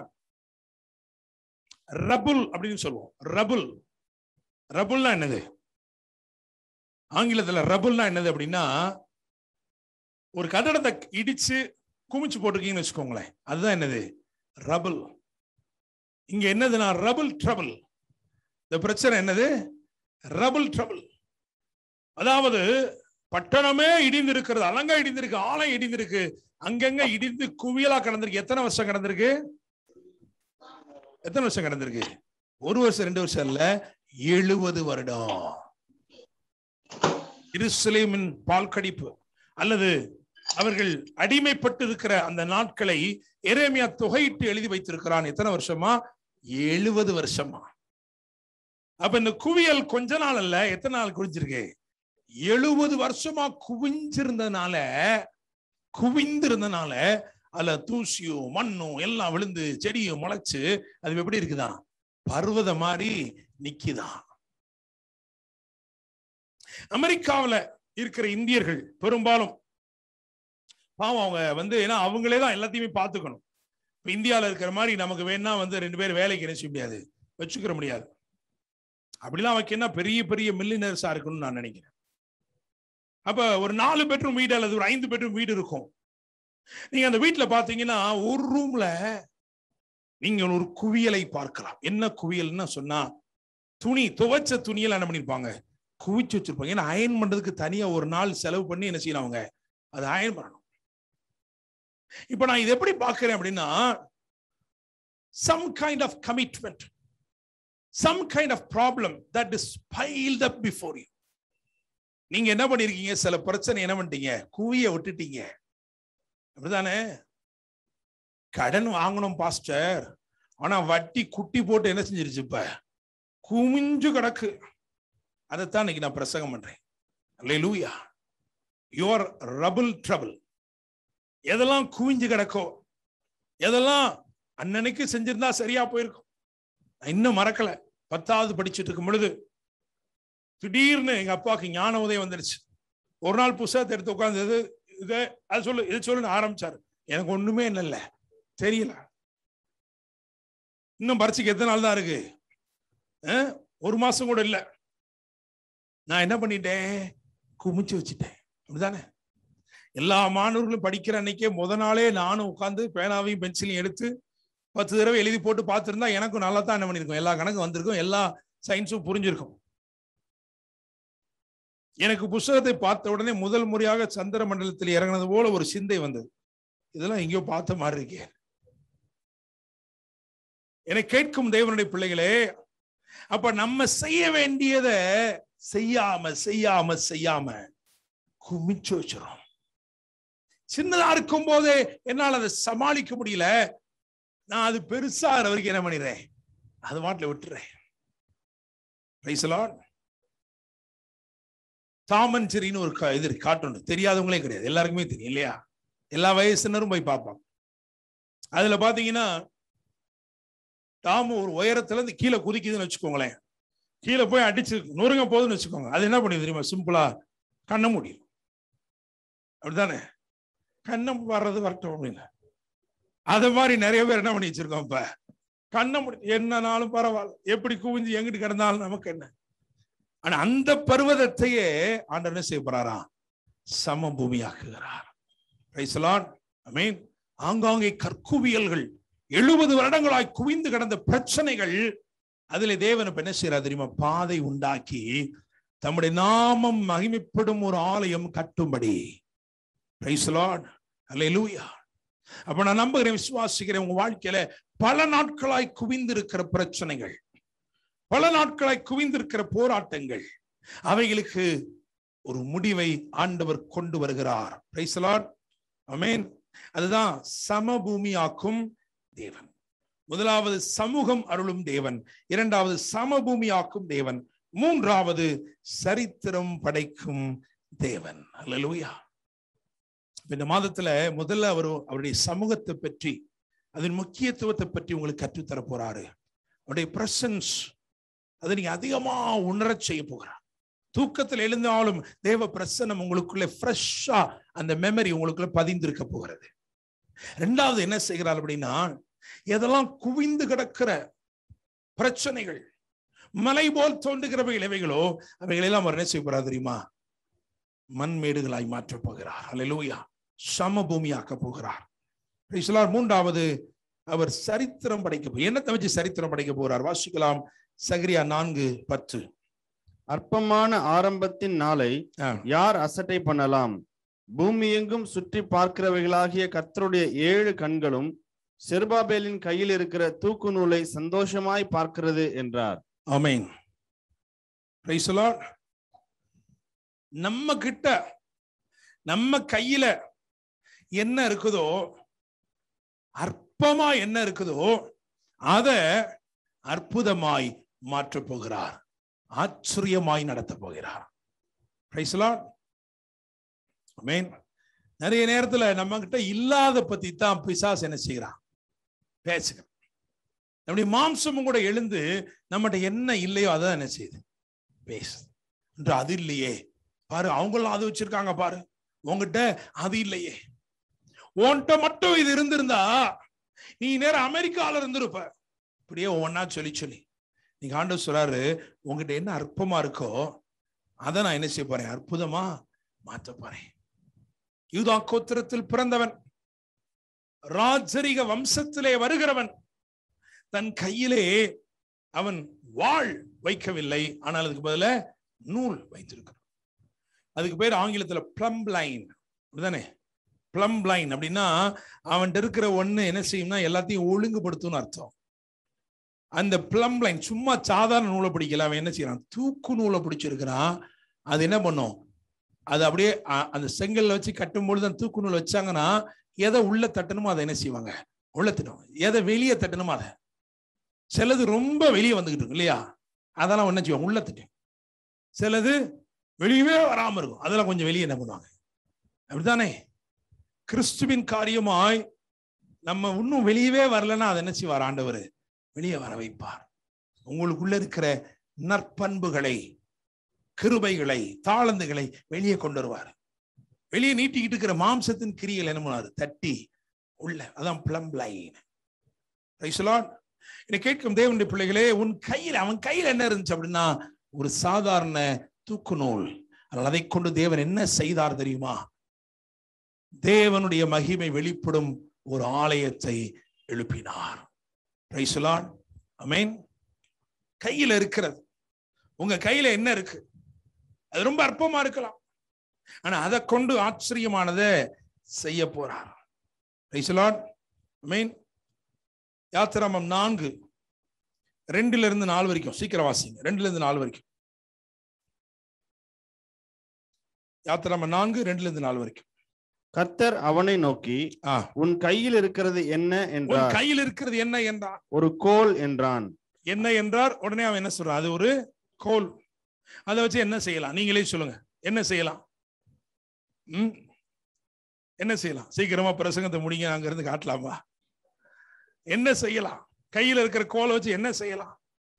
ரபுல் அப்படின்னு சொல்லுவோம் ரபுல் ரபுல்னா என்னது ஆங்கிலத்துல ரபுல்னா என்னது அப்படின்னா ஒரு கட்டடத்தை இடிச்சு குமிச்சு போட்டிருக்கீங்கன்னு வச்சுக்கோங்களேன் அதுதான் என்னது ரபுல் இங்க என்னதுன்னா ரபுல் ட்ரபிள் இந்த பிரச்சனை என்னது ரபுல் ட்ரபிள் அதாவது பட்டணமே இடிந்து இருக்கிறது அலங்க இடிந்திருக்கு ஆலம் இடிந்திருக்கு அங்கங்க இடிந்து குவியலா கிடந்திருக்கு எத்தனை வருஷம் கிடந்திருக்கு எத்தனை வருஷம் கிடந்திருக்கு ஒரு வருஷம் ரெண்டு வருஷம் இல்ல எழுபது வருடம் இருசலேமின் பால் கடிப்பு அல்லது அவர்கள் அடிமைப்பட்டு இருக்கிற அந்த நாட்களை எரேமியா தொகையிட்டு எழுதி வைத்திருக்கிறான் எத்தனை வருஷமா எழுபது வருஷமா அப்ப இந்த குவியல் கொஞ்ச நாள் அல்ல எத்தனை நாள் குவிஞ்சிருக்கு எழுபது வருஷமா குவிஞ்சிருந்தனால குவிந்திருந்தனால அதுல தூசியும் மண்ணும் எல்லாம் விழுந்து செடியும் முளைச்சு அது எப்படி இருக்குதான் பர்வத மாதிரி நிக்குதான் அமெரிக்காவுல இருக்கிற இந்தியர்கள் பெரும்பாலும் பாவம் அவங்க வந்து ஏன்னா அவங்களே தான் எல்லாத்தையுமே பார்த்துக்கணும் இப்ப இந்தியாவில் இருக்கிற மாதிரி நமக்கு வேணா வந்து ரெண்டு பேர் வேலைக்கு என்ன செய்ய முடியாது வச்சுக்கிற முடியாது அப்படிலாம் வைக்கன்னா பெரிய பெரிய மில்லினர்ஸா இருக்கணும்னு நான் நினைக்கிறேன் அப்ப ஒரு நாலு பெட்ரூம் வீடு அல்லது ஒரு ஐந்து பெட்ரூம் வீடு இருக்கும் நீங்க அந்த வீட்டுல பாத்தீங்கன்னா ஒரு ரூம்ல நீங்கள் ஒரு குவியலை பார்க்கலாம் என்ன குவியல்னு சொன்னா துணி துவைச்ச துணியெல்லாம் என்ன பண்ணிருப்பாங்க குவிச்சு வச்சிருப்பாங்க ஏன்னா அயன் பண்றதுக்கு தனியா ஒரு நாள் செலவு பண்ணி என்ன செய்யணும் அவங்க அதை அயன் பண்ணணும் இப்ப நான் இது எப்படி பார்க்கிறேன் அப்படின்னா some kind of commitment some kind of problem that is piled up before you நீங்க என்ன பண்ணிருக்கீங்க சில பிரச்சனை என்ன பண்ணிட்டீங்க குவிய விட்டுட்டீங்க அப்படிதானே கடன் வாங்கணும் பாஸ்டர் ஆனா வட்டி குட்டி போட்டு என்ன செஞ்சிருச்சு இப்ப குமிஞ்சு கிடக்கு அதைத்தான் இன்னைக்கு நான் பிரசங்கம் பண்றேன் லூயா யுவர் ரபுல் ட்ரபிள் எதெல்லாம் குவிஞ்சு கிடக்கோ எதெல்லாம் அன்னன்னைக்கு செஞ்சிருந்தா சரியா போயிருக்கும் நான் இன்னும் மறக்கல பத்தாவது படிச்சுட்டு இருக்கும் பொழுது திடீர்னு எங்க அப்பாவுக்கு ஞான உதயம் வந்துருச்சு ஒரு நாள் புஸ்தகத்தை எடுத்து உட்கார்ந்தது இது அது சொல்லு இது சொல்லுன்னு ஆரம்பிச்சாரு எனக்கு ஒண்ணுமே இல்ல தெரியல இன்னும் பரீட்சைக்கு எத்தனை நாள் தான் இருக்கு அஹ், ஒரு மாசம் கூட இல்ல நான் என்ன பண்ணிட்டேன் குமிச்சு வச்சுட்டேன் அப்படிதானே எல்லா மாணவர்களும் படிக்கிற அன்னைக்கே முத நாளே நானும் உட்காந்து பேனாவையும் பென்சிலையும் எடுத்து பத்து தடவை எழுதி போட்டு பார்த்துருந்தா எனக்கும் நல்லா தான் என்ன பண்ணிருக்கும் எல்லா கணக்கும் வந்திருக்கும் எல்லா சயின்ஸும் புரிஞ்சிருக்கும் எனக்கு புஸ்தகத்தை பார்த்த உடனே முதல் முறையாக சந்திர மண்டலத்தில் இறங்கினது போல ஒரு சிந்தை வந்தது இதெல்லாம் எங்கேயோ பார்த்த மாதிரி இருக்கே என்னை கேட்கும் தேவனுடைய பிள்ளைகளே அப்ப நம்ம செய்ய வேண்டியத செய்யாம செய்யாம செய்யாம குமிச்சு வச்சிரும் சின்னதா இருக்கும் போதே என்னால் அதை சமாளிக்க முடியல நான் அது பெருசா வரைக்கும் என்ன பண்ணிடுறேன் அது மாட்டில் விட்டுறேன் Praise the Lord. டாமன் செரின்னு ஒரு கா- இது கார்ட்டூன் தெரியாதவங்களே கிடையாது எல்லாருக்குமே தெரியும் இல்லையா எல்லா வயசுனரும் போய் பார்ப்பாங்க அதுல பாத்தீங்கன்னா டாம் ஒரு உயரத்துல இருந்து கீழே குதிக்குதுன்னு வச்சுக்கோங்களேன் கீழே போய் அடிச்சு நொறுங்க போகுதுன்னு வச்சுக்கோங்க அது என்ன பண்ணுது தெரியுமா சிம்பிளா கண்ண முடியும் அப்படிதானே கண்ணம் வர்றது வரட்டும் அப்படின்னு அத மாதிரி நிறைய பேர் என்ன பண்ணி வச்சிருக்கோம் இப்ப கண்ண முடி என்னனாலும் பரவாயில்ல எப்படி குவிஞ்சு எங்கிட்டு கிடந்தாலும் நமக்கு என்ன ஆனா அந்த பர்வதத்தையே ஆண்டவர் என்ன செய்ய போறாராம் சம பூமியாக்குகிறார் Praise the Lord. Amen. ஆங்காங்கே கற்குவியல்கள் எழுபது வருடங்களாய் குவிந்து கிடந்த பிரச்சனைகள் அதுல தேவன் இப்ப என்ன செய்யறார் தெரியுமா பாதை உண்டாக்கி தம்முடைய நாமம் மகிமைப்படும் ஒரு ஆலயம் கட்டும்படி Praise the Lord. Hallelujah. அப்ப நான் நம்புகிறேன் விசுவாசிக்கிறேன் உங்க வாழ்க்கையில பல நாட்களாய் குவிந்திருக்கிற பிரச்சனைகள் பல நாட்களாய் குவிந்திருக்கிற போராட்டங்கள் அவைகளுக்கு ஒரு முடிவை ஆண்டவர் கொண்டு வருகிறார் Praise the Lord. Amen. அதுதான் சமபூமியாக்கும் தேவன் முதலாவது சமூகம் அருளும் தேவன் இரண்டாவது சமபூமியாக்கும் தேவன் மூன்றாவது சரித்திரம் படைக்கும் தேவன் அல்லேலூயா இப்ப இந்த மாதத்துல முதல்ல அவர் அவருடைய சமூகத்தை பற்றி அதன் முக்கியத்துவத்தை பற்றி உங்களுக்கு கற்றுத்தர போறாரு அவருடைய பிரசன்ஸ் அதை நீங்க அதிகமா உணரச் செய்ய போகிறார் தூக்கத்தில் எழுந்தாலும் தேவ பிரசன்னம் உங்களுக்குள்ள ஃப்ரெஷ்ஷா அந்த மெமரி உங்களுக்குள்ள பதிந்திருக்க போகிறது ரெண்டாவது என்ன செய்கிறார் அப்படின்னா எதெல்லாம் குவிந்து கிடக்கிற பிரச்சனைகள் மலை போல் தோன்றுகிறவை இவைகளோ அவைகளெல்லாம் அவர் என்ன செய்ய போறார் தெரியுமா மண்மேடுகளாய் மாற்றப் போகிறார் அல்லேலூயா சமபூமியாக்க போகிறார் Praise the Lord. மூன்றாவது அவர் சரித்திரம் படைக்க போ- என்னத்தை வச்சு சரித்திரம் படைக்க போகிறார் வாசிக்கலாம் சகரியா நான்கு பத்து அற்பமான ஆரம்பத்தின் நாளை ஆ. யார் அசட்டை பண்ணலாம் பூமி எங்கும் சுற்றி பார்க்கிறவைகளாகிய கர்த்தருடைய ஏழு கண்களும் செருபாபேலின் கையில் இருக்கிற தூக்கு நூலை சந்தோஷமாய் பார்க்கிறது என்றார் ஆமென் Praise the Lord. நம்ம கிட்ட நம்ம கையில என்ன இருக்குதோ அற்பமா என்ன இருக்குதோ அத அற்புதமாய் மாற்றப் போகிறார் ஆச்சரியமாய் நடத்தப் போகிறார் Praise the Lord. Amen. நிறைய நேரத்துல நம்ம கிட்ட இல்லாத பத்தி தான் பிசாசு என்ன செய்கிறான் பேசுகிறான் நம்முடைய மாம்சமும் கூட எழுந்து நம்மகிட்ட என்ன இல்லையோ அதான் என்ன செய்யுது பேசுது என்று அது இல்லையே பாரு அவங்களும் அது வச்சிருக்காங்க பாரு உங்ககிட்ட அது இல்லையே உன்கிட்ட மட்டும் இது இருந்திருந்தா நீ நேரம் அமெரிக்கால இருந்திருப்ப இப்படியே ஒவ்வொன்னா சொல்லி சொல்லி நீங்க ஆண்டு சொல்றாரு உங்ககிட்ட என்ன அற்பமா இருக்கோ அதை நான் என்ன செய்ய போறேன் அற்புதமா மாற்ற போறேன் யூதா கோத்திரத்தில் பிறந்தவன் ராஜரிக வம்சத்திலே வருகிறவன் தன் கையிலே அவன் வாழ் வைக்கவில்லை ஆனால் அதுக்கு பதிலா நூல் வைத்திருக்கிறான் அதுக்கு பேர் ஆங்கிலத்துல பிளம் லைன் அப்படிதானே பிளம் லைன் அப்படின்னா அவன்கிட்ட இருக்கிற ஒண்ணு என்ன செய்யும்னா எல்லாத்தையும் ஒழுங்குபடுத்தும்னு அர்த்தம் அந்த பிளம் லைன் சும்மா சாதாரண நூலை பிடிக்கல அவன் என்ன செய்யறான் தூக்கு நூலை பிடிச்சிருக்கிறான் அது என்ன பண்ணும் அது அப்படியே அ- அந்த செங்கல்ல வச்சு கட்டும் பொழுது அந்த தூக்கு நூல் வச்சாங்கன்னா எதை உள்ள தட்டணுமோ அதை என்ன செய்வாங்க உள்ள தட்டணும் எதை வெளியே தட்டணுமோ அதை சிலது ரொம்ப வெளியே வந்துகிட்டு இருக்கும் இல்லையா அதெல்லாம் என்ன செய்வாங்க உள்ள தட்டும் சிலது வெளியவே வராம இருக்கும் அதெல்லாம் கொஞ்சம் வெளியே என்ன பண்ணுவாங்க அப்படித்தானே கிறிஸ்துவின் காரியமாய் நம்ம இன்னும் வெளியவே வரலன்னா அதை என்ன செய்வார் ஆண்டவர் வெளியே வர வைப்பார் உங்களுக்குள்ள இருக்கிற நற்பண்புகளை கிருபைகளை தாளந்துகளை வெளியே கொண்டு வருவார் வெளியே நீட்டிக்கிட்டு இருக்கிற மாம்சத்தின் கிரிகள் என்ன பண்ணுவார் தட்டி உள்ள அதான் பிளம் லைன் என்னை கேட்கும் தேவனுடைய பிள்ளைகளே உன் கையில் அவன் கையில் என்ன இருந்துச்சு அப்படின்னா ஒரு சாதாரண தூக்கு நூல் ஆனால் அதை கொண்டு தேவன் என்ன செய்தார் தெரியுமா தேவனுடைய மகிமை வெளிப்படும் ஒரு ஆலயத்தை எழுப்பினார் பிரைசலான் அமேன் கையில இருக்கிறது உங்க கையில என்ன இருக்கு அது ரொம்ப அற்பமா இருக்கலாம் ஆனா அதை கொண்டு ஆச்சரியமானதை செய்ய போறார் பிரைசலான் அமேன் யாத்திராமம் நான்கு ரெண்டுல இருந்து நாலு வரைக்கும் சீக்கிரம் வாசிங்க ரெண்டுல இருந்து நாலு வரைக்கும் யாத்திராமம் நான்கு ரெண்டுல இருந்து நாலு வரைக்கும் கர்த்தர் அவனை நோக்கி ஆ. உன் கையில் இருக்கிறது என்ன உன் என்றார் கையில் இருக்கிறது என்ன என்றார் ஒரு கோல் என்றான் என்ன என்றார் உடனே அவன் என்ன சொல்றான் அது ஒரு கோல் அதை வச்சு என்ன செய்யலாம் நீங்களே சொல்லுங்க என்ன செய்யலாம் ம் என்ன செய்யலாம் சீக்கிரமா பிரசங்கத்தை முடிங்க அங்க இருந்து காட்டலாமா என்ன செய்யலாம் கையில இருக்கிற கோலை வச்சு என்ன செய்யலாம்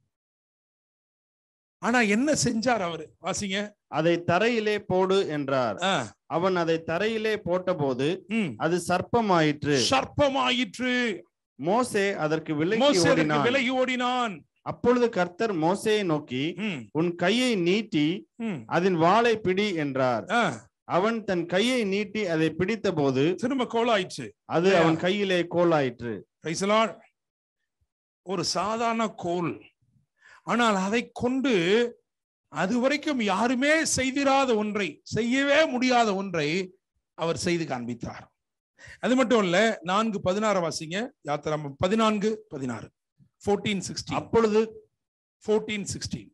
ஆனா என்ன செஞ்சார் அவரு வாசிங்க அதை தரையிலே போடு என்றார் ஆ, அவன் அதை தரையிலே போட்டபோது ம். அது சர்ப்பமாயிற்று சர்ப்பமாயிற்று மோசே அதற்கு விலகி மோசே அதற்கு ஓடினான் விலகி ஓடினான் அப்பொழுது கர்த்தர் மோசேயை நோக்கி ம், உன் கையை நீட்டி ம். அதன் வாளை பிடி என்றார் ஆ, அவன் தன் கையை நீட்டி அதை பிடித்தபோது திரும்ப கோலாயிடுச்சு அது இல்லையா? அவன் கையிலே கோலாயிற்று Praise the Lord. ஒரு சாதாரண கோல் ஆனால் அதை கொண்டு அதுவரைக்கும் யாருமே செய்திராத ஒன்றை செய்யவே முடியாத ஒன்றை அவர் செய்து காண்பித்தார் அது மட்டும் இல்ல நான்கு பதினாறு வாசிங்க யாத்திரம் பதினான்கு பதினாறு ஃபோர்டீன் சிக்ஸ்டீன் அப்பொழுது ஃபோர்டீன் சிக்ஸ்டீன்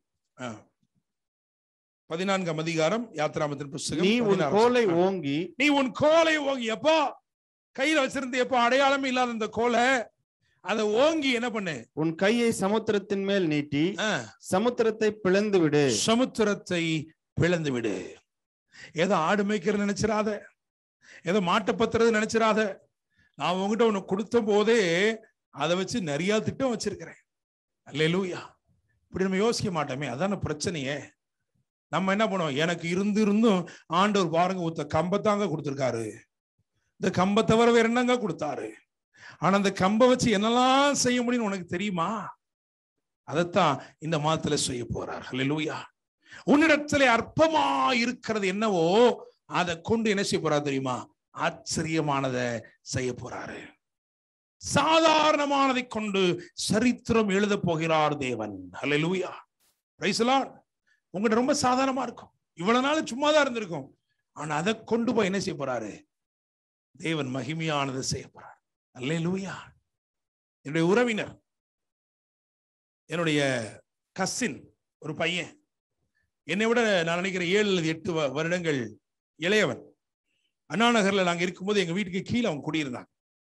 பதினான்காம் அதிகாரம் யாத்திராமத்தின் புஸ்தகம் நீ உன் 16 கோலை ஆ. ஓங்கி நீ உன் கோலை ஓங்கி எப்பா கையில வச்சிருந்த எப்போ அடையாளமே இல்லாத இந்த கோலை அதை ஓங்கி என்ன பண்ணு உன் கையை சமுத்திரத்தின் மேல் நீட்டி ஆ, சமுத்திரத்தை பிளந்து விடு சமுத்திரத்தை பிளந்து விடு ஏதோ ஆடு மேய்க்கிறது நினைச்சிராத ஏதோ மாட்டை பத்துறது நினைச்சிராத நான் உங்ககிட்ட உனக்கு கொடுத்த போதே அதை வச்சு நிறைய திட்டம் வச்சிருக்கிறேன் அல்லேலூயா இப்படி நம்ம யோசிக்க மாட்டோமே அதான பிரச்சனையே நம்ம என்ன பண்ணுவோம் எனக்கு இருந்து இருந்தும் ஆண்டவர் பாருங்க ஒருத்த கம்பத்தாங்க கொடுத்துருக்காரு இந்த கம்பை தவிர வேற என்னங்க கொடுத்தாரு ஆனா அந்த கம்பை வச்சு என்னெல்லாம் செய்ய முடியும்னு உனக்கு தெரியுமா அதைத்தான் இந்த மாதத்துல செய்ய போறார் ஹalleluya உன்னிடத்திலே அற்பமா இருக்கிறது என்னவோ அதை கொண்டு என்ன செய்ய போறாரு தெரியுமா ஆச்சரியமானதை செய்ய போறாரு சாதாரணமானதை கொண்டு சரித்திரம் எழுத போகிறார் தேவன் ஹalleluya பிரைஸ் லார்ட் உங்ககிட்ட ரொம்ப சாதாரணமா இருக்கும் இவ்வளவு நாள் சும்மா தான் இருந்திருக்கும் ஆனா அதை கொண்டு போய் என்ன செய்ய போறாரு தேவன் மகிமையானதை செய்ய போறார் அல்லேலூயா என்னுடைய உறவினர் என்னுடைய கசின் ஒரு பையன் என்னை விட நான் நினைக்கிறேன் ஏழு அல்லது எட்டு வ- வருடங்கள் இளையவன் அண்ணா நகர்ல நாங்க இருக்கும்போது எங்க வீட்டுக்கு கீழே அவன் குடியிருந்தான்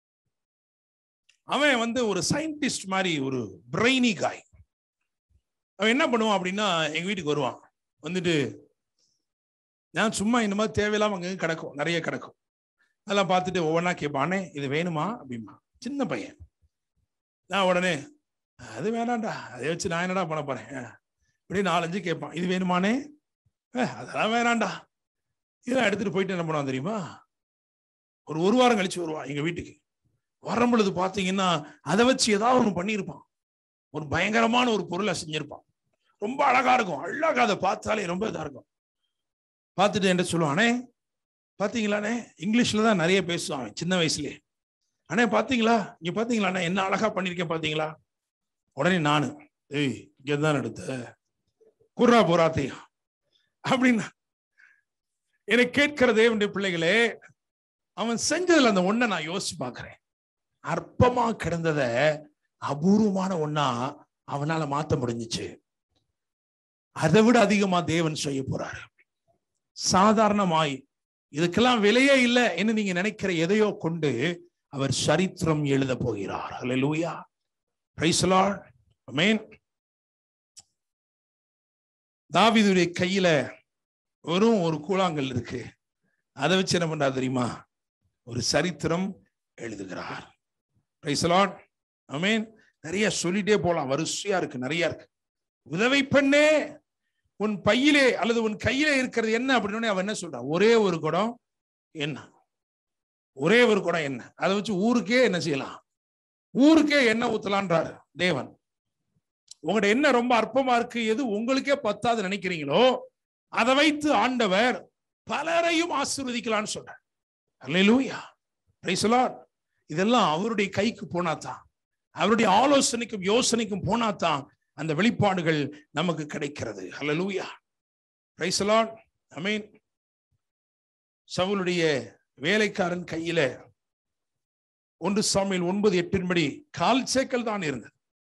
அவன் வந்து ஒரு சயின்டிஸ்ட் மாதிரி ஒரு பிரெய்னி காய் அவன் என்ன பண்ணுவான் அப்படின்னா எங்க வீட்டுக்கு வருவான் வந்துட்டு நான் சும்மா இந்த மாதிரி தேவையில்லாம அங்க கிடக்கும் நிறைய கிடக்கும் அதெல்லாம் பார்த்துட்டு ஒவ்வொன்றா கேட்பானே இது வேணுமா அப்படிமா சின்ன பையன் நான் உடனே அது வேணாம்டா அதை வச்சு நான் என்னடா பண்ண போறேன் அஹ், இப்படி நாலஞ்சு கேட்பான் இது வேணுமானே அஹ், அதெல்லாம் வேணாம்டா இதெல்லாம் எடுத்துட்டு போயிட்டு என்ன பண்ணுவான் தெரியுமா ஒரு ஒரு வாரம் கழிச்சு வருவான் எங்க வீட்டுக்கு வரும் பொழுது பார்த்தீங்கன்னா அதை வச்சு ஏதாவது ஒன்று பண்ணியிருப்பான் ஒரு பயங்கரமான ஒரு பொருளை செஞ்சிருப்பான் ரொம்ப அழகா இருக்கும் அழகா அதை பார்த்தாலே ரொம்ப இதா இருக்கும் பார்த்துட்டு என்ன சொல்லுவானே பாத்தீங்களாண்ணே இங்கிலீஷ்ல தான் நிறைய பேசுவான் அவன் சின்ன வயசுலயே அண்ணே பாத்தீங்களா இங்க பாத்தீங்களாண்ணே என்ன அழகா பண்ணிருக்கேன் பாத்தீங்களா உடனே நானு ஏய் இங்க தான் எடுத்த குர்ரா போராத்தையும் அப்படின்னா என்னை கேட்கிற தேவனுடைய பிள்ளைகளே அவன் செஞ்சதுல அந்த ஒண்ணை நான் யோசிச்சு பார்க்கிறேன் அற்பமா கிடந்தத அபூர்வமான ஒண்ணா அவனால மாத்த முடிஞ்சுச்சு அதை விட அதிகமா தேவன் செய்ய போறாரு சாதாரணமாய் இதுக்கெல்லாம் விலையே இல்லை என்று நீங்க நினைக்கிற எதையோ கொண்டு அவர் சரித்திரம் எழுத போகிறார் அல்லேலூயா பிரைஸ் லார்ட் ஆமென் தாவீதுடைய கையில வெறும் ஒரு கூழாங்கல் இருக்கு அதை வச்சு என்ன பண்றாரு தெரியுமா ஒரு சரித்திரம் எழுதுகிறார் பிரைஸ் லார்ட் ஆமென் நிறைய சொல்லிட்டே போலாம் வரிசையா இருக்கு நிறைய இருக்கு உதவி பண்ணே உன் பையிலே அல்லது உன் கையிலே இருக்கிறது என்ன அப்படின்னு அவன் என்ன சொல்றான் ஒரே ஒரு குடம் என்ன ஒரே ஒரு குடம் என்ன அதை வச்சு ஊருக்கே என்ன செய்யலாம் ஊருக்கே என்ன ஊத்தலான்றாரு தேவன் உங்கள்ட்ட என்ன ரொம்ப அற்பமா இருக்கு எது உங்களுக்கே பத்தாது நினைக்கிறீங்களோ அதை வைத்து ஆண்டவர் பலரையும் ஆசீர்வதிக்கலாம்னு சொல்றார் அல்லேலூயா பிரைஸ் லார்ட் இதெல்லாம் அவருடைய கைக்கு போனாதான் அவருடைய ஆலோசனைக்கும் யோசனைக்கும் போனாதான் அந்த வெளிப்பாடுகள் நமக்கு கிடைக்கிறது ஹalleluya பிரைஸ் லார்ட் ஆமென் சவுலுடைய வேலைக்காரன் கையில ஒன்று சாமியில் ஒன்பது எட்டின்படி கால் சேக்கல் தான் இருந்தது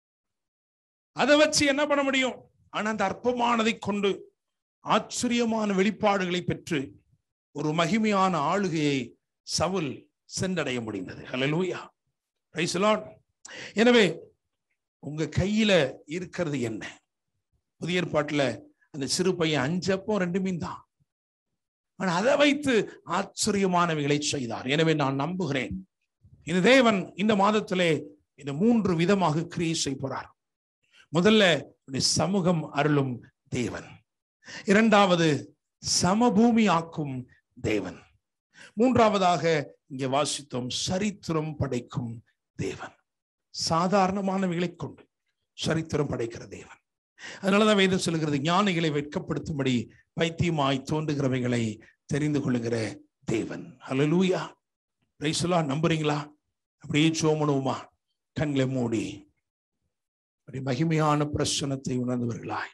அதை வச்சு என்ன பண்ண முடியும் ஆனா அந்த அற்பமானதை கொண்டு ஆச்சரியமான வெளிப்பாடுகளை பெற்று ஒரு மகிமையான ஆளுகையை சவுல் சென்றடைய முடிந்தது ஹalleluya பிரைஸ் லார்ட் எனவே உங்க கையில இருக்கிறது என்ன புதிய ஏற்பாட்டுல அந்த சிறு பையன் அஞ்சப்போ ரெண்டு மீன் தான் ஆனா அதை வைத்து ஆச்சரியமானவைகளை செய்தார் எனவே நான் நம்புகிறேன் இந்த தேவன் இந்த மாதத்திலே இந்த மூன்று விதமாக கிரியை செய்ய போறார் முதல்ல உன்னுடைய சமூகம் அருளும் தேவன் இரண்டாவது சமபூமி ஆக்கும் தேவன் மூன்றாவதாக இங்கே வாசித்தோம் சரித்திரம் படைக்கும் தேவன் சாதாரணமானவைகளை கொண்டு சரித்திரம் படைக்கிற தேவன் அதனாலதான் வேதம் சொல்லுகிறது ஞானிகளை வெட்கப்படுத்தும்படி பைத்தியமாய் தோன்றுகிறவைகளை தெரிந்து கொள்ளுகிற தேவன் ஹalleluya பிரைஸ்லா நம்புறீங்களா அப்படியே சோமனுமா கண்களை மூடி அப்படி மகிமையான பிரசனத்தை உணர்ந்தவர்களாய்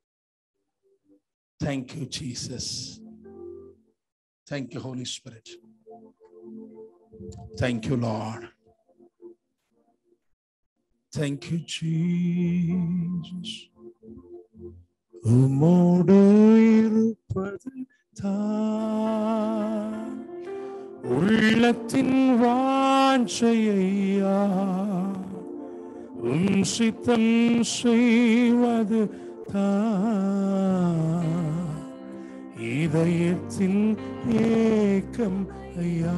thank you Jesus thank you Holy Spirit thank you Lord Thank you, Jesus. உமோடு இருப்பது தான் உள்ளத்தின் வாஞ்சையா உம் சித்தம் செய்வது தான் இதயத்தின் ஏக்கம் ஐயா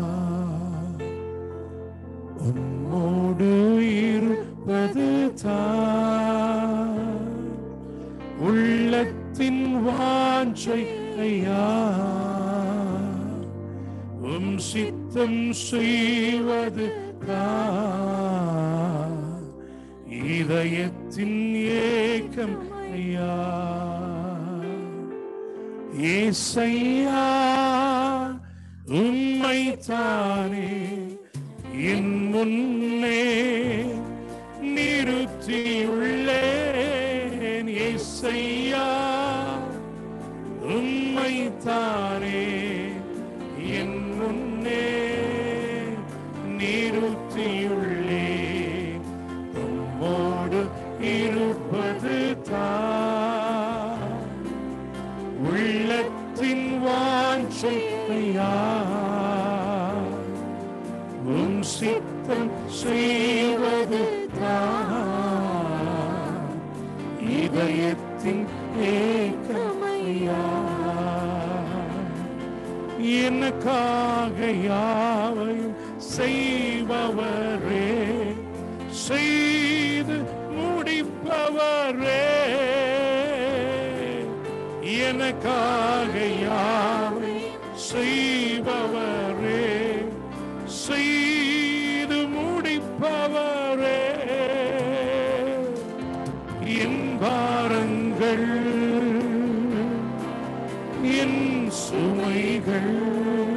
உம்மோடு இருப்பது தான் உள்ளத்தின் வாஞ்சை ஐயா உம் சித்தம் செய்வது தான் இதயத்தின் ஏக்கம் ஐயா ஏசையா உம்மை தானே என் முன்னே நிறுத்தியுள்ளேன் ஏசையா உம்மை தானே என் முன்னே நிறுத்தியுள்ளேன் உம்மோடு இருப்பது தான் உள்ளத்தின் வாஞ்சையா உம் சித்தம் செய்வது தான் இதயத்தின் ஏக்கமையா எனக்காக யாவையும் செய்பவரே செய்து முடிப்பவரே எனக்காக யாவை செய்பவரே செய்து முடிப்பவரே என் பாரங்கள் என் சுமைகள்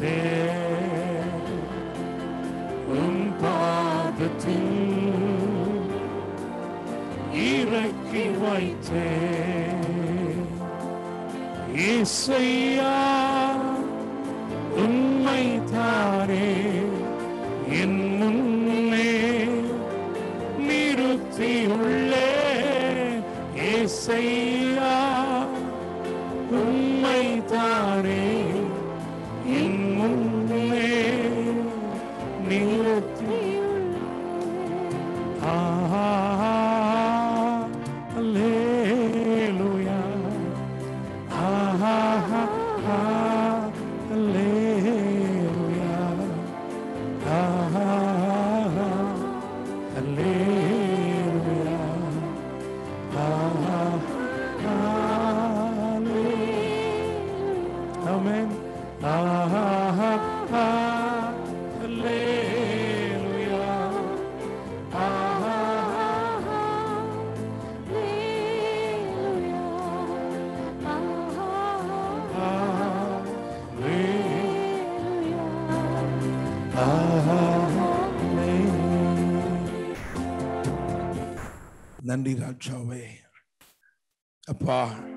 வைத்தே உன் பாதத்தில் இறக்கி வைத்தே இசையா உண்மை தாரே என் முன்னே நிறுத்தியுள்ளே இசையா உண்மை தாரே என் முன்னே நிறுத்தி ஆஹா அல்லேலூயா ஆஹா அல்லேலூயா ஆஹா அல்லேலூயா ஆஹா ஆமென் ஆஹா அல்லேலூயா ஆஹா நன்றி ராஜாவே அப்பா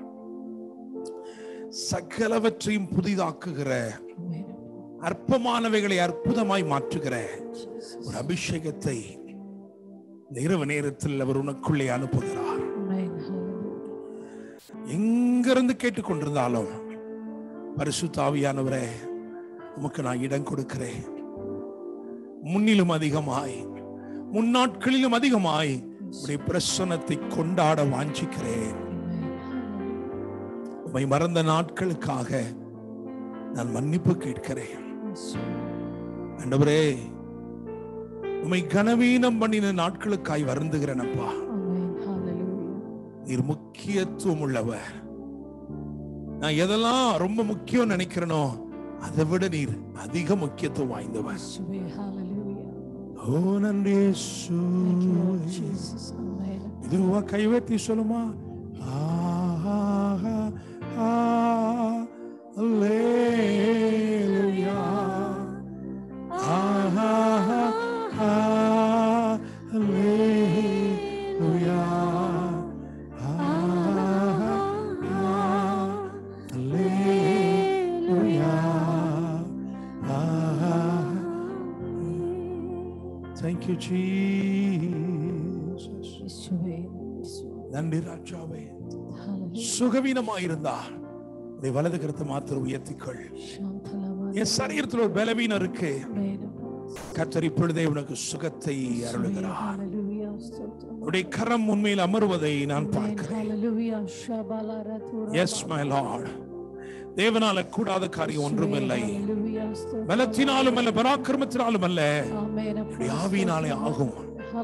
சகலவற்றையும் புதிதாக்குகிற அற்பமானவைகளை அற்புதமாய் மாற்றுகிற ஒரு அபிஷேகத்தை இந்த இரவு நேரத்தில் அவர் உனக்குள்ளே அனுப்புகிறார் எங்கிருந்து கேட்டுக்கொண்டிருந்தாலும் பரிசுத்தாவியானவரே உமக்கு நான் இடம் கொடுக்கிறேன் முன்னிலும் அதிகமாய் முன்னாட்களிலும் அதிகமாய் உடைய பிரசன்னத்தை கொண்டாட வாஞ்சிக்கிறேன் உம்மை மறந்த நாட்களுக்காக நான் மன்னிப்பு கேட்கிறேன் ஆண்டவரே உம்மை கனவீனம் பண்ணின நாட்களுக்காய் வருந்துகிறேன் அப்பா நீர் முக்கியத்துவம் உள்ளவர் நான் எதெல்லாம் ரொம்ப முக்கியம் நினைக்கிறேனோ அதை விட நீர் அதிக முக்கியத்துவம் வாய்ந்தவர் ஓ நன்றி இயேசுவே. இதுவா கைவெட்டி சொல்லுமா ஆஹா, ஆ, அல்லேலூயா. ஆஹா, ஆ, அல்லேலூயா. ஆஹா, ஆ, அல்லேலூயா. ஆஹா. Thank you, Jesus. நன்றி ராஜாவே சுகவீனமாயிருந்தா உடைய வலது கருத்தை மாத்திரம் உயர்த்திக்கொள் என் சரீரத்தில் ஒரு பலவீனம் இருக்கு கத்தர் இப்பொழுதே உனக்கு சுகத்தை அருளுகிறார் உடைய கரம் உண்மையில் அமர்வதை நான் பார்க்கிறேன் எஸ் மை லார்ட் தேவனால கூடாத காரியம் ஒன்றுமில்லை பலத்தினாலும் அல்ல பராக்கிரமத்தினாலும் அல்ல உடைய ஆவியினாலே ஆகும்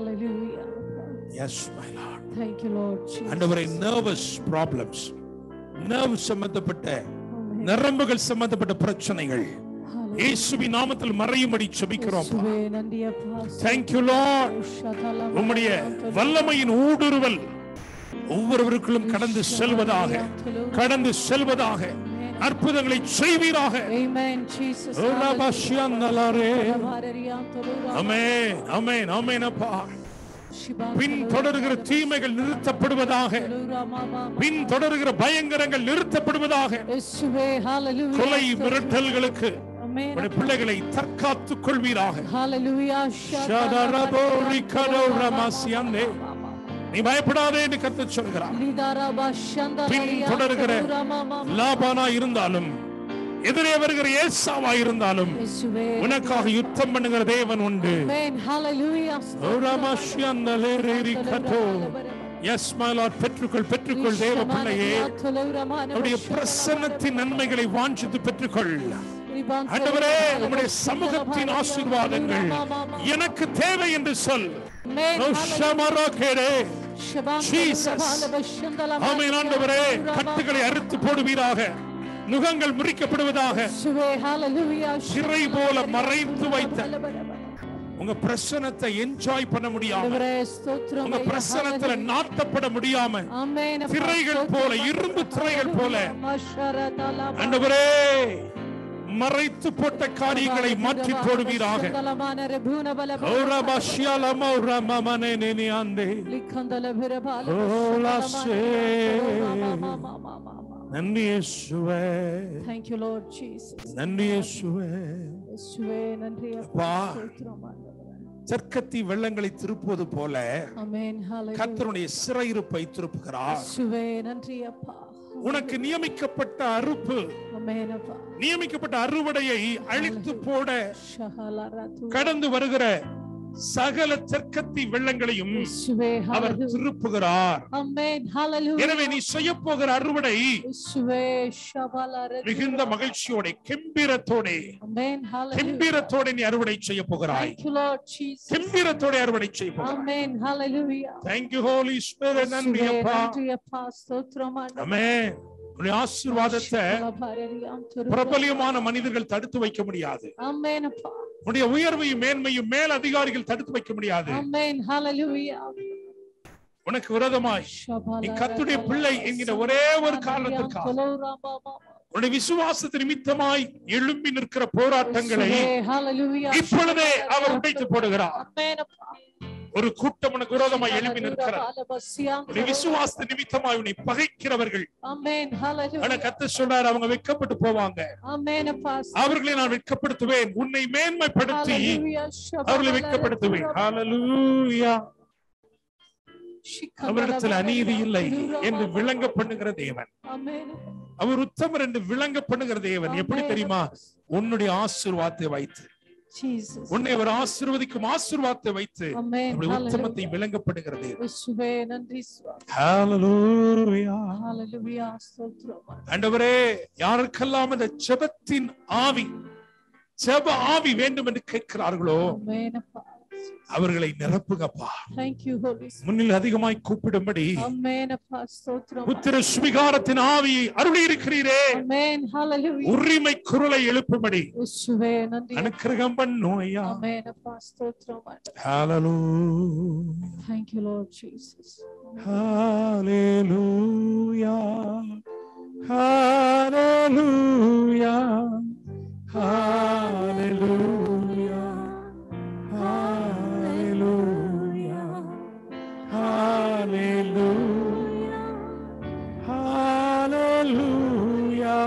yes my Lord Thank you, Lord Jesus. ஆண்டவரை நர்வஸ் ப்ராப்ளம்ஸ் நர்வ் சம்பந்தப்பட்ட நரம்புகள் சம்பந்தப்பட்ட பிரச்சனைகள் இயேசுவின் நாமத்தில் மறையும்படி செபிக்கிறோம் இயேசுவே, நன்றி அப்பா. Thank you Lord ஷதலம உம்முடைய வல்லமையின் ஊடுருவல் ஒவ்வொருவருக்குள்ளும் கடந்து செல்வதாக கடந்து செல்வதாக அற்புதங்களை செய்வீராக Amen, Jesus. ஓலாபாஷியாந்தலாரே. Hallelujah. அமேன் அமேன் அமேன் அப்பா Shiba- பின் தொடர்கிற தீமைகள் நிறுத்தப்படுவதாக பின் தொடர்கிற பயங்கரங்கள் நிறுத்தப்படுவதாக இயேசுவே, hallelujah. கொலை மிரட்டல்களுக்கு Amen. உடைய பிள்ளைகளை தற்காத்துக் கொள்வீராக Hallelujah. ஷதரபோ ரிகரோ ரமாசியாந்தே. நீ பயப்படாதே என்று கத்த சொல்கிறார் லிதாரபா ஷந்தலரியா பின் தொடர்கிற தலுரமாமா. லாபானா இருந்தாலும் எதிரே வருகிற ஏசாவா இருந்தாலும் இயேசுவே. உனக்காக யுத்தம் பண்ணுகிற தேவன் உண்டு Amen. Hallelujah. ஓரமாஷியாந்தலே ரேரிகதோ. Yes, my Lord, பெற்றுக்கொள் பெற்றுக்கொள் தேவ பிள்ளையே அவருடைய பிரசன்னத்தின் நன்மைகளை வாஞ்சித்து பெற்றுக்கொள் ஆண்டவரே உம்முடைய சமூகத்தின் ஆசீர்வாதங்கள் எனக்கு தேவை என்று சொல் நோஷமரோகேடே. Jesus. ஆமென் ஆண்டவரே கட்டுகளை அறுத்து போடுவீராக நுகங்கள் முறிக்கப்படுவதாக சிறை போல மறைத்து வைத்த உங்க பிரசனத்தை என்ஜாய் பண்ண முடியாம உங்க பிரசனத்துல நாட்டப்பட முடியாம திரைகள் போல இரும்பு திரைகள் போல ஆண்டவரே மறைத்து போட்ட காரியங்களை மாற்றி போடுவீராக நன்றி இயேசுவே Thank you, Lord Jesus. நன்றி இயேசுவே இயேசுவே, நன்றி அப்பா. அப்பா. ஸ்தோத்திரம் ஆண்டவரே. சர்க்கத்தி வெள்ளங்களை திருப்புவது போல Amen. Hallelujah. கர்த்தருடைய சிறையிருப்பை திருப்புகிறார் இயேசுவே, நன்றி அப்பா. உனக்கு நியமிக்கப்பட்ட அறுப்பு Amen அப்பா. நியமிக்கப்பட்ட அறுவடையை அழித்து போட ஷஹலரது. கடந்து வருகிற சகல தெற்கத்தி வெள்ளங்களையும் இயேசுவே, அவர் hallelujah. திருப்புகிறார் Amen. Hallelujah. எனவே நீ செய்ய போகிற அறுவடை இயேசுவே, ஷபலரது. மிகுந்த மகிழ்ச்சியோட கெம்பீரத்தோட Amen. Hallelujah. கெம்பீரத்தோட நீ அறுவடை செய்ய போகிறாய் Thank you, Lord Jesus. கெம்பீரத்தோட அறுவடை செய்ய போகிறாய் Amen. Hallelujah. Thank you Holy Spirit நன்றி இயேசுவே, அப்பா நன்றி அப்பா. ஸ்தோத்திரம் ஆண்டவரே. ஆமென் உன்னுடைய ஆசீர்வாதத்தை ஷபலபரரியாம் துருவ. பிரபலியமான மனிதர்கள் தடுத்து வைக்க முடியாது Amen அப்பா. உன்னுடைய உயர்வையும் மேன்மையும் மேல் அதிகாரிகள் தடுத்து வைக்க முடியாது Amen. Hallelujah. உனக்கு விரோதமாய் நீ கர்த்தருடைய பிள்ளை என்கிற ஒரே ஒரு காரணத்திற்காக உன்னுடைய விசுவாசத்து நிமித்தமாய் எழும்பி நிற்கிற போராட்டங்களை இப்பொழுதே அவர் உடைத்து போடுகிறார் ஒரு கூட்டம் உனக்கு விரோதமாய் எழும்பி நிற்கிறது உன்னுடைய விசுவாசத்து நிமித்தமாய் உன்னை பகைக்கிறவர்கள் ஆனா கத்த சொல்றாரு அவங்க வெட்கப்பட்டு போவாங்க அவர்களை நான் வெட்கப்படுத்துவேன் உன்னை மேன்மைப்படுத்தி அவர்களை வெட்கப்படுத்துவேன் ஹalleluya அவரிடத்தில் அநீதி இல்லை என்று விளங்க பண்ணுகிற தேவன் அவர் உத்தமர் என்று விளங்க பண்ணுகிற தேவன் எப்படி தெரியுமா உன்னுடைய ஆசீர்வாதத்தை வைத்து உன்னை அவர் ஆசீர்வதிக்கும் ஆசீர்வாதத்தை வைத்து அவருடைய உத்தமத்தை விளங்கப்படுகிற தேவன் நன்றி சுவாமி ஹalleluya ஹalleluya ஸ்தோத்திரம் ஆண்டவரே யாருக்கெல்லாம் அந்த ஜெபத்தின் ஆவி ஜெப ஆவி வேண்டும் என்று கேட்கிறார்களோ ஆமென் அப்பா அவர்களை நிரப்புங்கப்பா thank you holy spirit முன்னில் அதிகமாய் கூப்பிடும்படி ஆமென் அப்பா ஸ்தோத்திரம் புத்திர சுவிகாரத்தின் ஆவியை அருளி இருக்கிறீரே ஆமென் ஹalleluya உரிமை குரலை எழுப்பும்படி இயேசுவே நன்றி அனுக்கிரகம் பண்ணுவையா ஆமென் அப்பா ஸ்தோத்திரம் Hallelujah. thank you lord jesus Hallelujah. Hallelujah. Hallelujah. Hallelujah. Hallelujah. Hallelujah.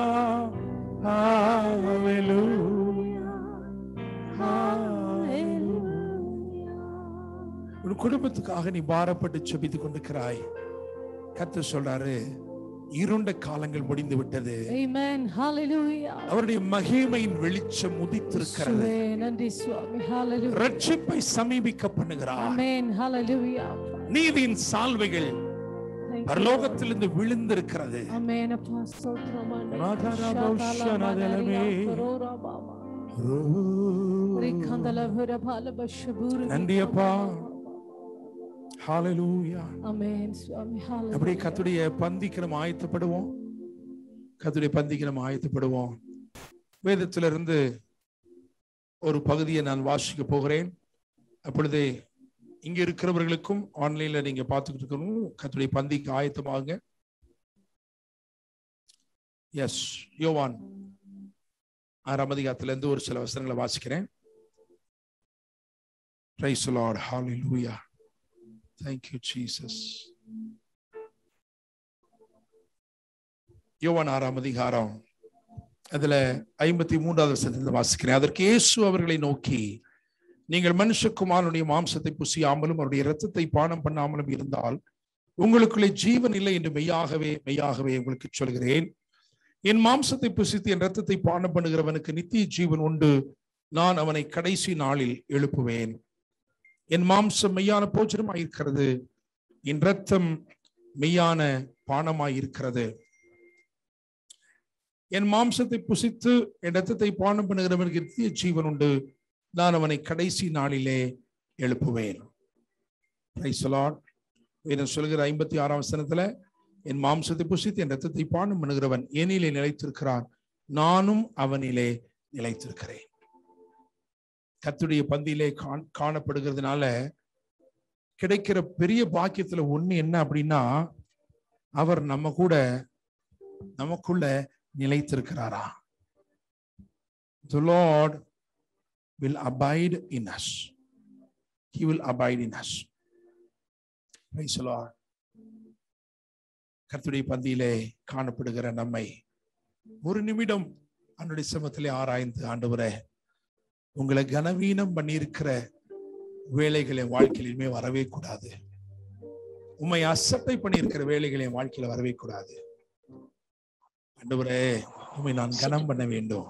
Hallelujah. உன் குடும்பத்துக்காக நீ பாரப்பட்டு செபித்துக் கொண்டிருக்கிறாய் கர்த்தர் சொல்றாரு இருண்ட காலங்கள் முடிந்து விட்டது amen hallelujah அவருடைய மகிமையின் வெளிச்சம் உதித்திருக்கிறது இயேசுவே நன்றி சுவாமி hallelujah ரட்சிப்பை சமீபிக்க பண்ணுகிறார் amen hallelujah அப்பா. நீதியின் சால்வைகள் Thank you, பரலோகத்திலிருந்து விழுந்திருக்கிறது Amen. அப்பா, ஸ்தோத்திரம் ஆண்டவரே. ராதாராபா ஷாதாலா உஷனதலமே. மனரியா கரோரா பாபா. ரிக்கந்தல விரபால பஷபூரு நன்றி அப்பா. Hallelujah. Amen, சுவாமி. Hallelujah. அப்படியே கத்துடைய பந்திக்கு நம்ம ஆயத்தப்படுவோம் கத்துடைய பந்திக்கு நம்ம ஆயத்தப்படுவோம் வேதத்திலிருந்து ஒரு பகுதியை நான் வாசிக்க போகிறேன் அப்பொழுதே இங்க இருக்கிறவர்களுக்கும் ஆன்லைன்ல நீங்க பார்த்துக்கிட்டு இருக்கணும் கத்துடைய பந்திக்கு ஆயத்தமாகுங்க எஸ் யோவான் ஆறாம் அதிகாரத்துல இருந்து ஒரு சில வசனங்களை வாசிக்கிறேன் Praise the Lord. Hallelujah. Thank you, Jesus. யோவான் ஆறாம் அதிகாரம் அதுல ஐம்பத்தி மூன்றாவது வசனத்தில் வாசிக்கிறேன் அதற்கு இயேசு அவர்களை நோக்கி நீங்கள் மனுஷகுமாரனுடைய மாம்சத்தை புசியாமலும் அவருடைய இரத்தத்தை பானம் பண்ணாமலும் இருந்தால் உங்களுக்குள்ளே ஜீவன் இல்லை என்று மெய்யாகவே மெய்யாகவே உங்களுக்கு சொல்கிறேன் என் மாம்சத்தை புசித்து என் இரத்தத்தை பானம் பண்ணுகிறவனுக்கு நித்திய ஜீவன் உண்டு நான் அவனை கடைசி நாளில் எழுப்புவேன் என் மாம்சம் மெய்யான போஜனமாய் இருக்கிறது என் ரத்தம் மெய்யான பானமாய் இருக்கிறது என் மாம்சத்தை புசித்து என் ரத்தத்தை பானம் பண்ணுகிறவனுக்கு நித்திய ஜீவன் உண்டு நான் அவனை கடைசி நாளிலே எழுப்புவேன் Praise the Lord. வேதம் சொல்கிற ஐம்பத்தி ஆறாம் வசனத்துல என் மாம்சத்தை புசித்து என் ரத்தத்தை பானம் பண்ணுகிறவன் என்னிலே நிலைத்திருக்கிறான் நானும் அவனிலே நிலைத்திருக்கிறேன் கத்துடைய பந்தியிலே காண் காணப்படுகிறதுனால கிடைக்கிற பெரிய பாக்கியத்துல ஒண்ணு என்ன அப்படின்னா அவர் நம்ம கூட நமக்குள்ள நிலைத்திருக்கிறாரா the Lord will abide in us. He will abide in us. Praise the Lord. கர்த்தருடைய பந்தியிலே காணப்படுகிற நம்மை ஒரு நிமிடம் அவனுடைய சமத்திலே ஆராய்ந்து ஆண்டவரே உங்களை கனவீனம் பண்ணியிருக்கிற வேலைகள் என் வாழ்க்கையிலுமே வரவே கூடாது உண்மை அசட்டை பண்ணியிருக்கிற வேலைகள் என் வாழ்க்கையில வரவே கூடாது ஆண்டவரே உண்மை நான் கனம் பண்ண வேண்டும்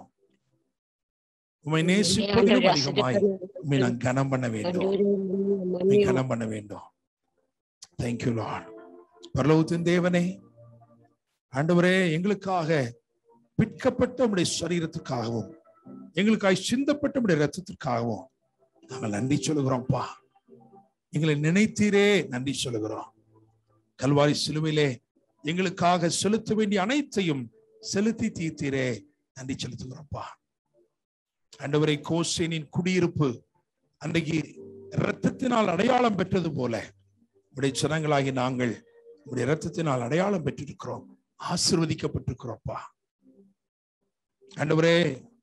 உண்மை நேசிப்பதிலும் அதிகமாய் உண்மை நான் கனம் பண்ண வேண்டும் உம்மை கனம் பண்ண வேண்டும் தேங்க்யூ லார்ட் பரலோகத்தின் தேவனே ஆண்டவரே எங்களுக்காக பிற்கப்பட்ட உடைய சரீரத்துக்காகவும் எங்களுக்காய் சிந்தப்பட்ட உடைய ரத்தத்திற்காகவும் நாங்கள் நன்றி சொல்லுகிறோம்ப்பா எங்களை நினைத்தீரே நன்றி சொல்லுகிறோம் கல்வாரி சிலுவையிலே எங்களுக்காக செலுத்த வேண்டிய அனைத்தையும் செலுத்தி தீர்த்தீரே நன்றி செலுத்துகிறோம்ப்பா ஆண்டவரை கோசேனின் குடியிருப்பு அன்றைக்கு இரத்தத்தினால் அடையாளம் பெற்றது போல உடைய ஜனங்களாகி நாங்கள் உடைய இரத்தத்தினால் அடையாளம் பெற்றிருக்கிறோம் ஆசிர்வதிக்கப்பட்டிருக்கிறோம்ப்பா ஆண்டவரே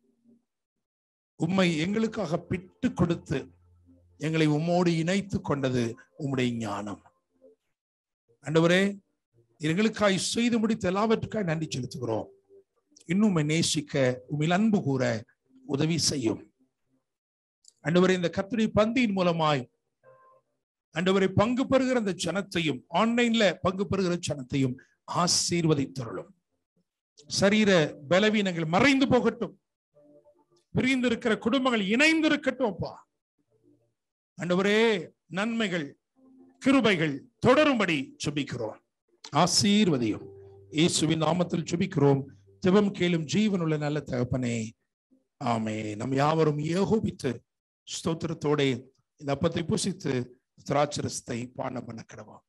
உம்மை எங்களுக்காக பிட்டு கொடுத்து எங்களை உம்மோடு இணைத்து கொண்டது உம்முடைய ஞானம் ஆண்டவரே எங்களுக்காய் செய்து முடித்த எல்லாவற்றுக்காய் நன்றி செலுத்துகிறோம் இன்னும் உம்மை நேசிக்க உம்மில் அன்பு கூற உதவி செய்யும் ஆண்டவரே இந்த கத்திரி பந்தியின் மூலமாய் ஆண்டவரை பங்கு பெறுகிற அந்த ஜனத்தையும் ஆன்லைன்ல பங்கு பெறுகிற ஜனத்தையும் ஆசீர்வதித்தருளும் சரீர பலவீனங்கள் மறைந்து போகட்டும் பிரிந்து இருக்கிற குடும்பங்கள் இணைந்து இருக்கட்டும் அப்பா ஆண்டவரே நன்மைகள் கிருபைகள் தொடரும்படி சுபிக்கிறோம் ஆசீர்வதியும் இயேசுவின் நாமத்தில் சுபிக்கிறோம் ஜெபம் கேளும் ஜீவனுள்ள நல்ல தகப்பனே ஆமே நம் யாவரும் ஏகோபித்து ஸ்தோத்திரத்தோட இந்த அப்பத்தை புசித்து திராட்சரசத்தை பானம் பண்ண கிடவோம்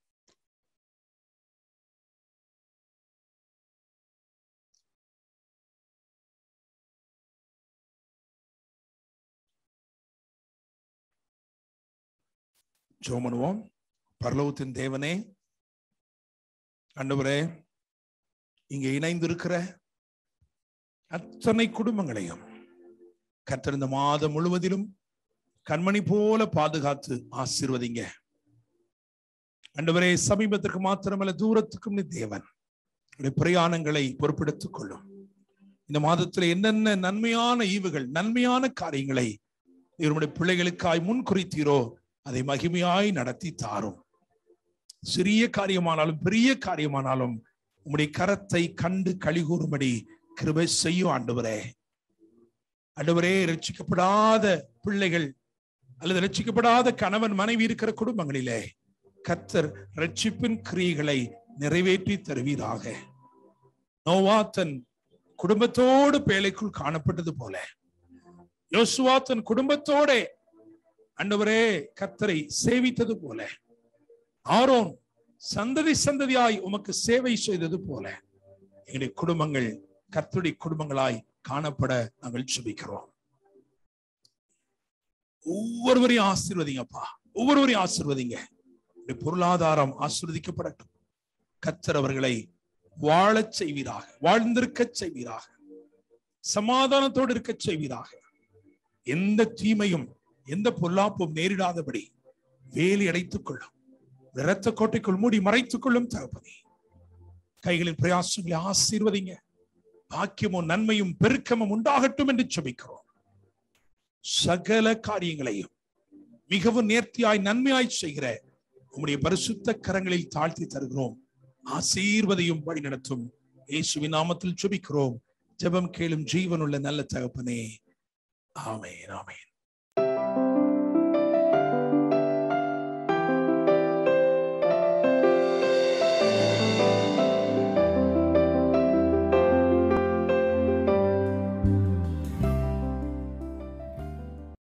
ஜோமனுவோம் பரலோகத்தின் தேவனே ஆண்டவரே இங்கே இணைந்திருக்கிற அத்தனை குடும்பங்களையும் கர்த்தர் இந்த மாதம் முழுவதிலும் கண்மணி போல பாதுகாத்து ஆசீர்வதிங்க ஆண்டவரே சமீபத்திற்கு மாத்திரமல்ல தூரத்துக்கும் நீ தேவன் உடைய பிரயாணங்களை பொறுப்பெடுத்துக் கொள்ளும் இந்த மாதத்துல என்னென்ன நன்மையான ஈவுகள் நன்மையான காரியங்களை இவருடைய பிள்ளைகளுக்காய் முன் குறித்தீரோ அதை மகிமையாய் நடத்தி தாரும் சிறிய காரியமானாலும் பெரிய காரியமானாலும் உம்முடைய கரத்தை கண்டு கழிகூறும்படி கிருபை செய்யும் ஆண்டவரே ஆண்டவரே ரட்சிக்கப்படாத பிள்ளைகள் அல்லது ரட்சிக்கப்படாத கணவன் மனைவி இருக்கிற குடும்பங்களிலே கர்த்தர் ரட்சிப்பின் கிரியைகளை நிறைவேற்றி தருவீராக நோவா தன் குடும்பத்தோடு பேழைக்குள் காணப்பட்டது போல யோசுவா தன் குடும்பத்தோட அண்டவரே கர்த்தரை சேவித்தது போல ஆரோன் சந்ததி சந்ததியாய் உமக்கு சேவை செய்தது போல எங்களுடைய குடும்பங்கள் கர்த்தருடைய குடும்பங்களாய் காணப்பட நாங்கள் சுபிக்கிறோம் ஒவ்வொருவரையும் ஆசீர்வதிங்கப்பா ஒவ்வொருவரையும் ஆசீர்வதிங்க உங்களுடைய பொருளாதாரம் ஆசீர்வதிக்கப்படட்டும் கர்த்தர் அவர்களை வாழச் செய்வீராக வாழ்ந்திருக்க செய்வீராக சமாதானத்தோடு இருக்க செய்வீராக எந்த தீமையும் எந்த பொல்லாப்பும் நேரிடாதபடி வேலி அடைத்துக் கொள்ளும் இரத்த கோட்டைக்குள் மூடி மறைத்துக் கொள்ளும் தகப்பனே கைகளின் பிரயாசங்களை ஆசீர்வதிங்க பாக்கியமும் நன்மையும் பெருக்கமும் உண்டாகட்டும் என்று செபிக்கிறோம் சகல காரியங்களையும் மிகவும் நேர்த்தியாய் நன்மையாய் செய்கிற உம்முடைய பரிசுத்த கரங்களில் தாழ்த்தி தருகிறோம் ஆசீர்வதையும் வழி நடத்தும் இயேசுவின் நாமத்தில் செபிக்கிறோம் ஜெபம் கேளும் ஜீவனுள்ள நல்ல தகப்பனே ஆமேன் ஆமேன்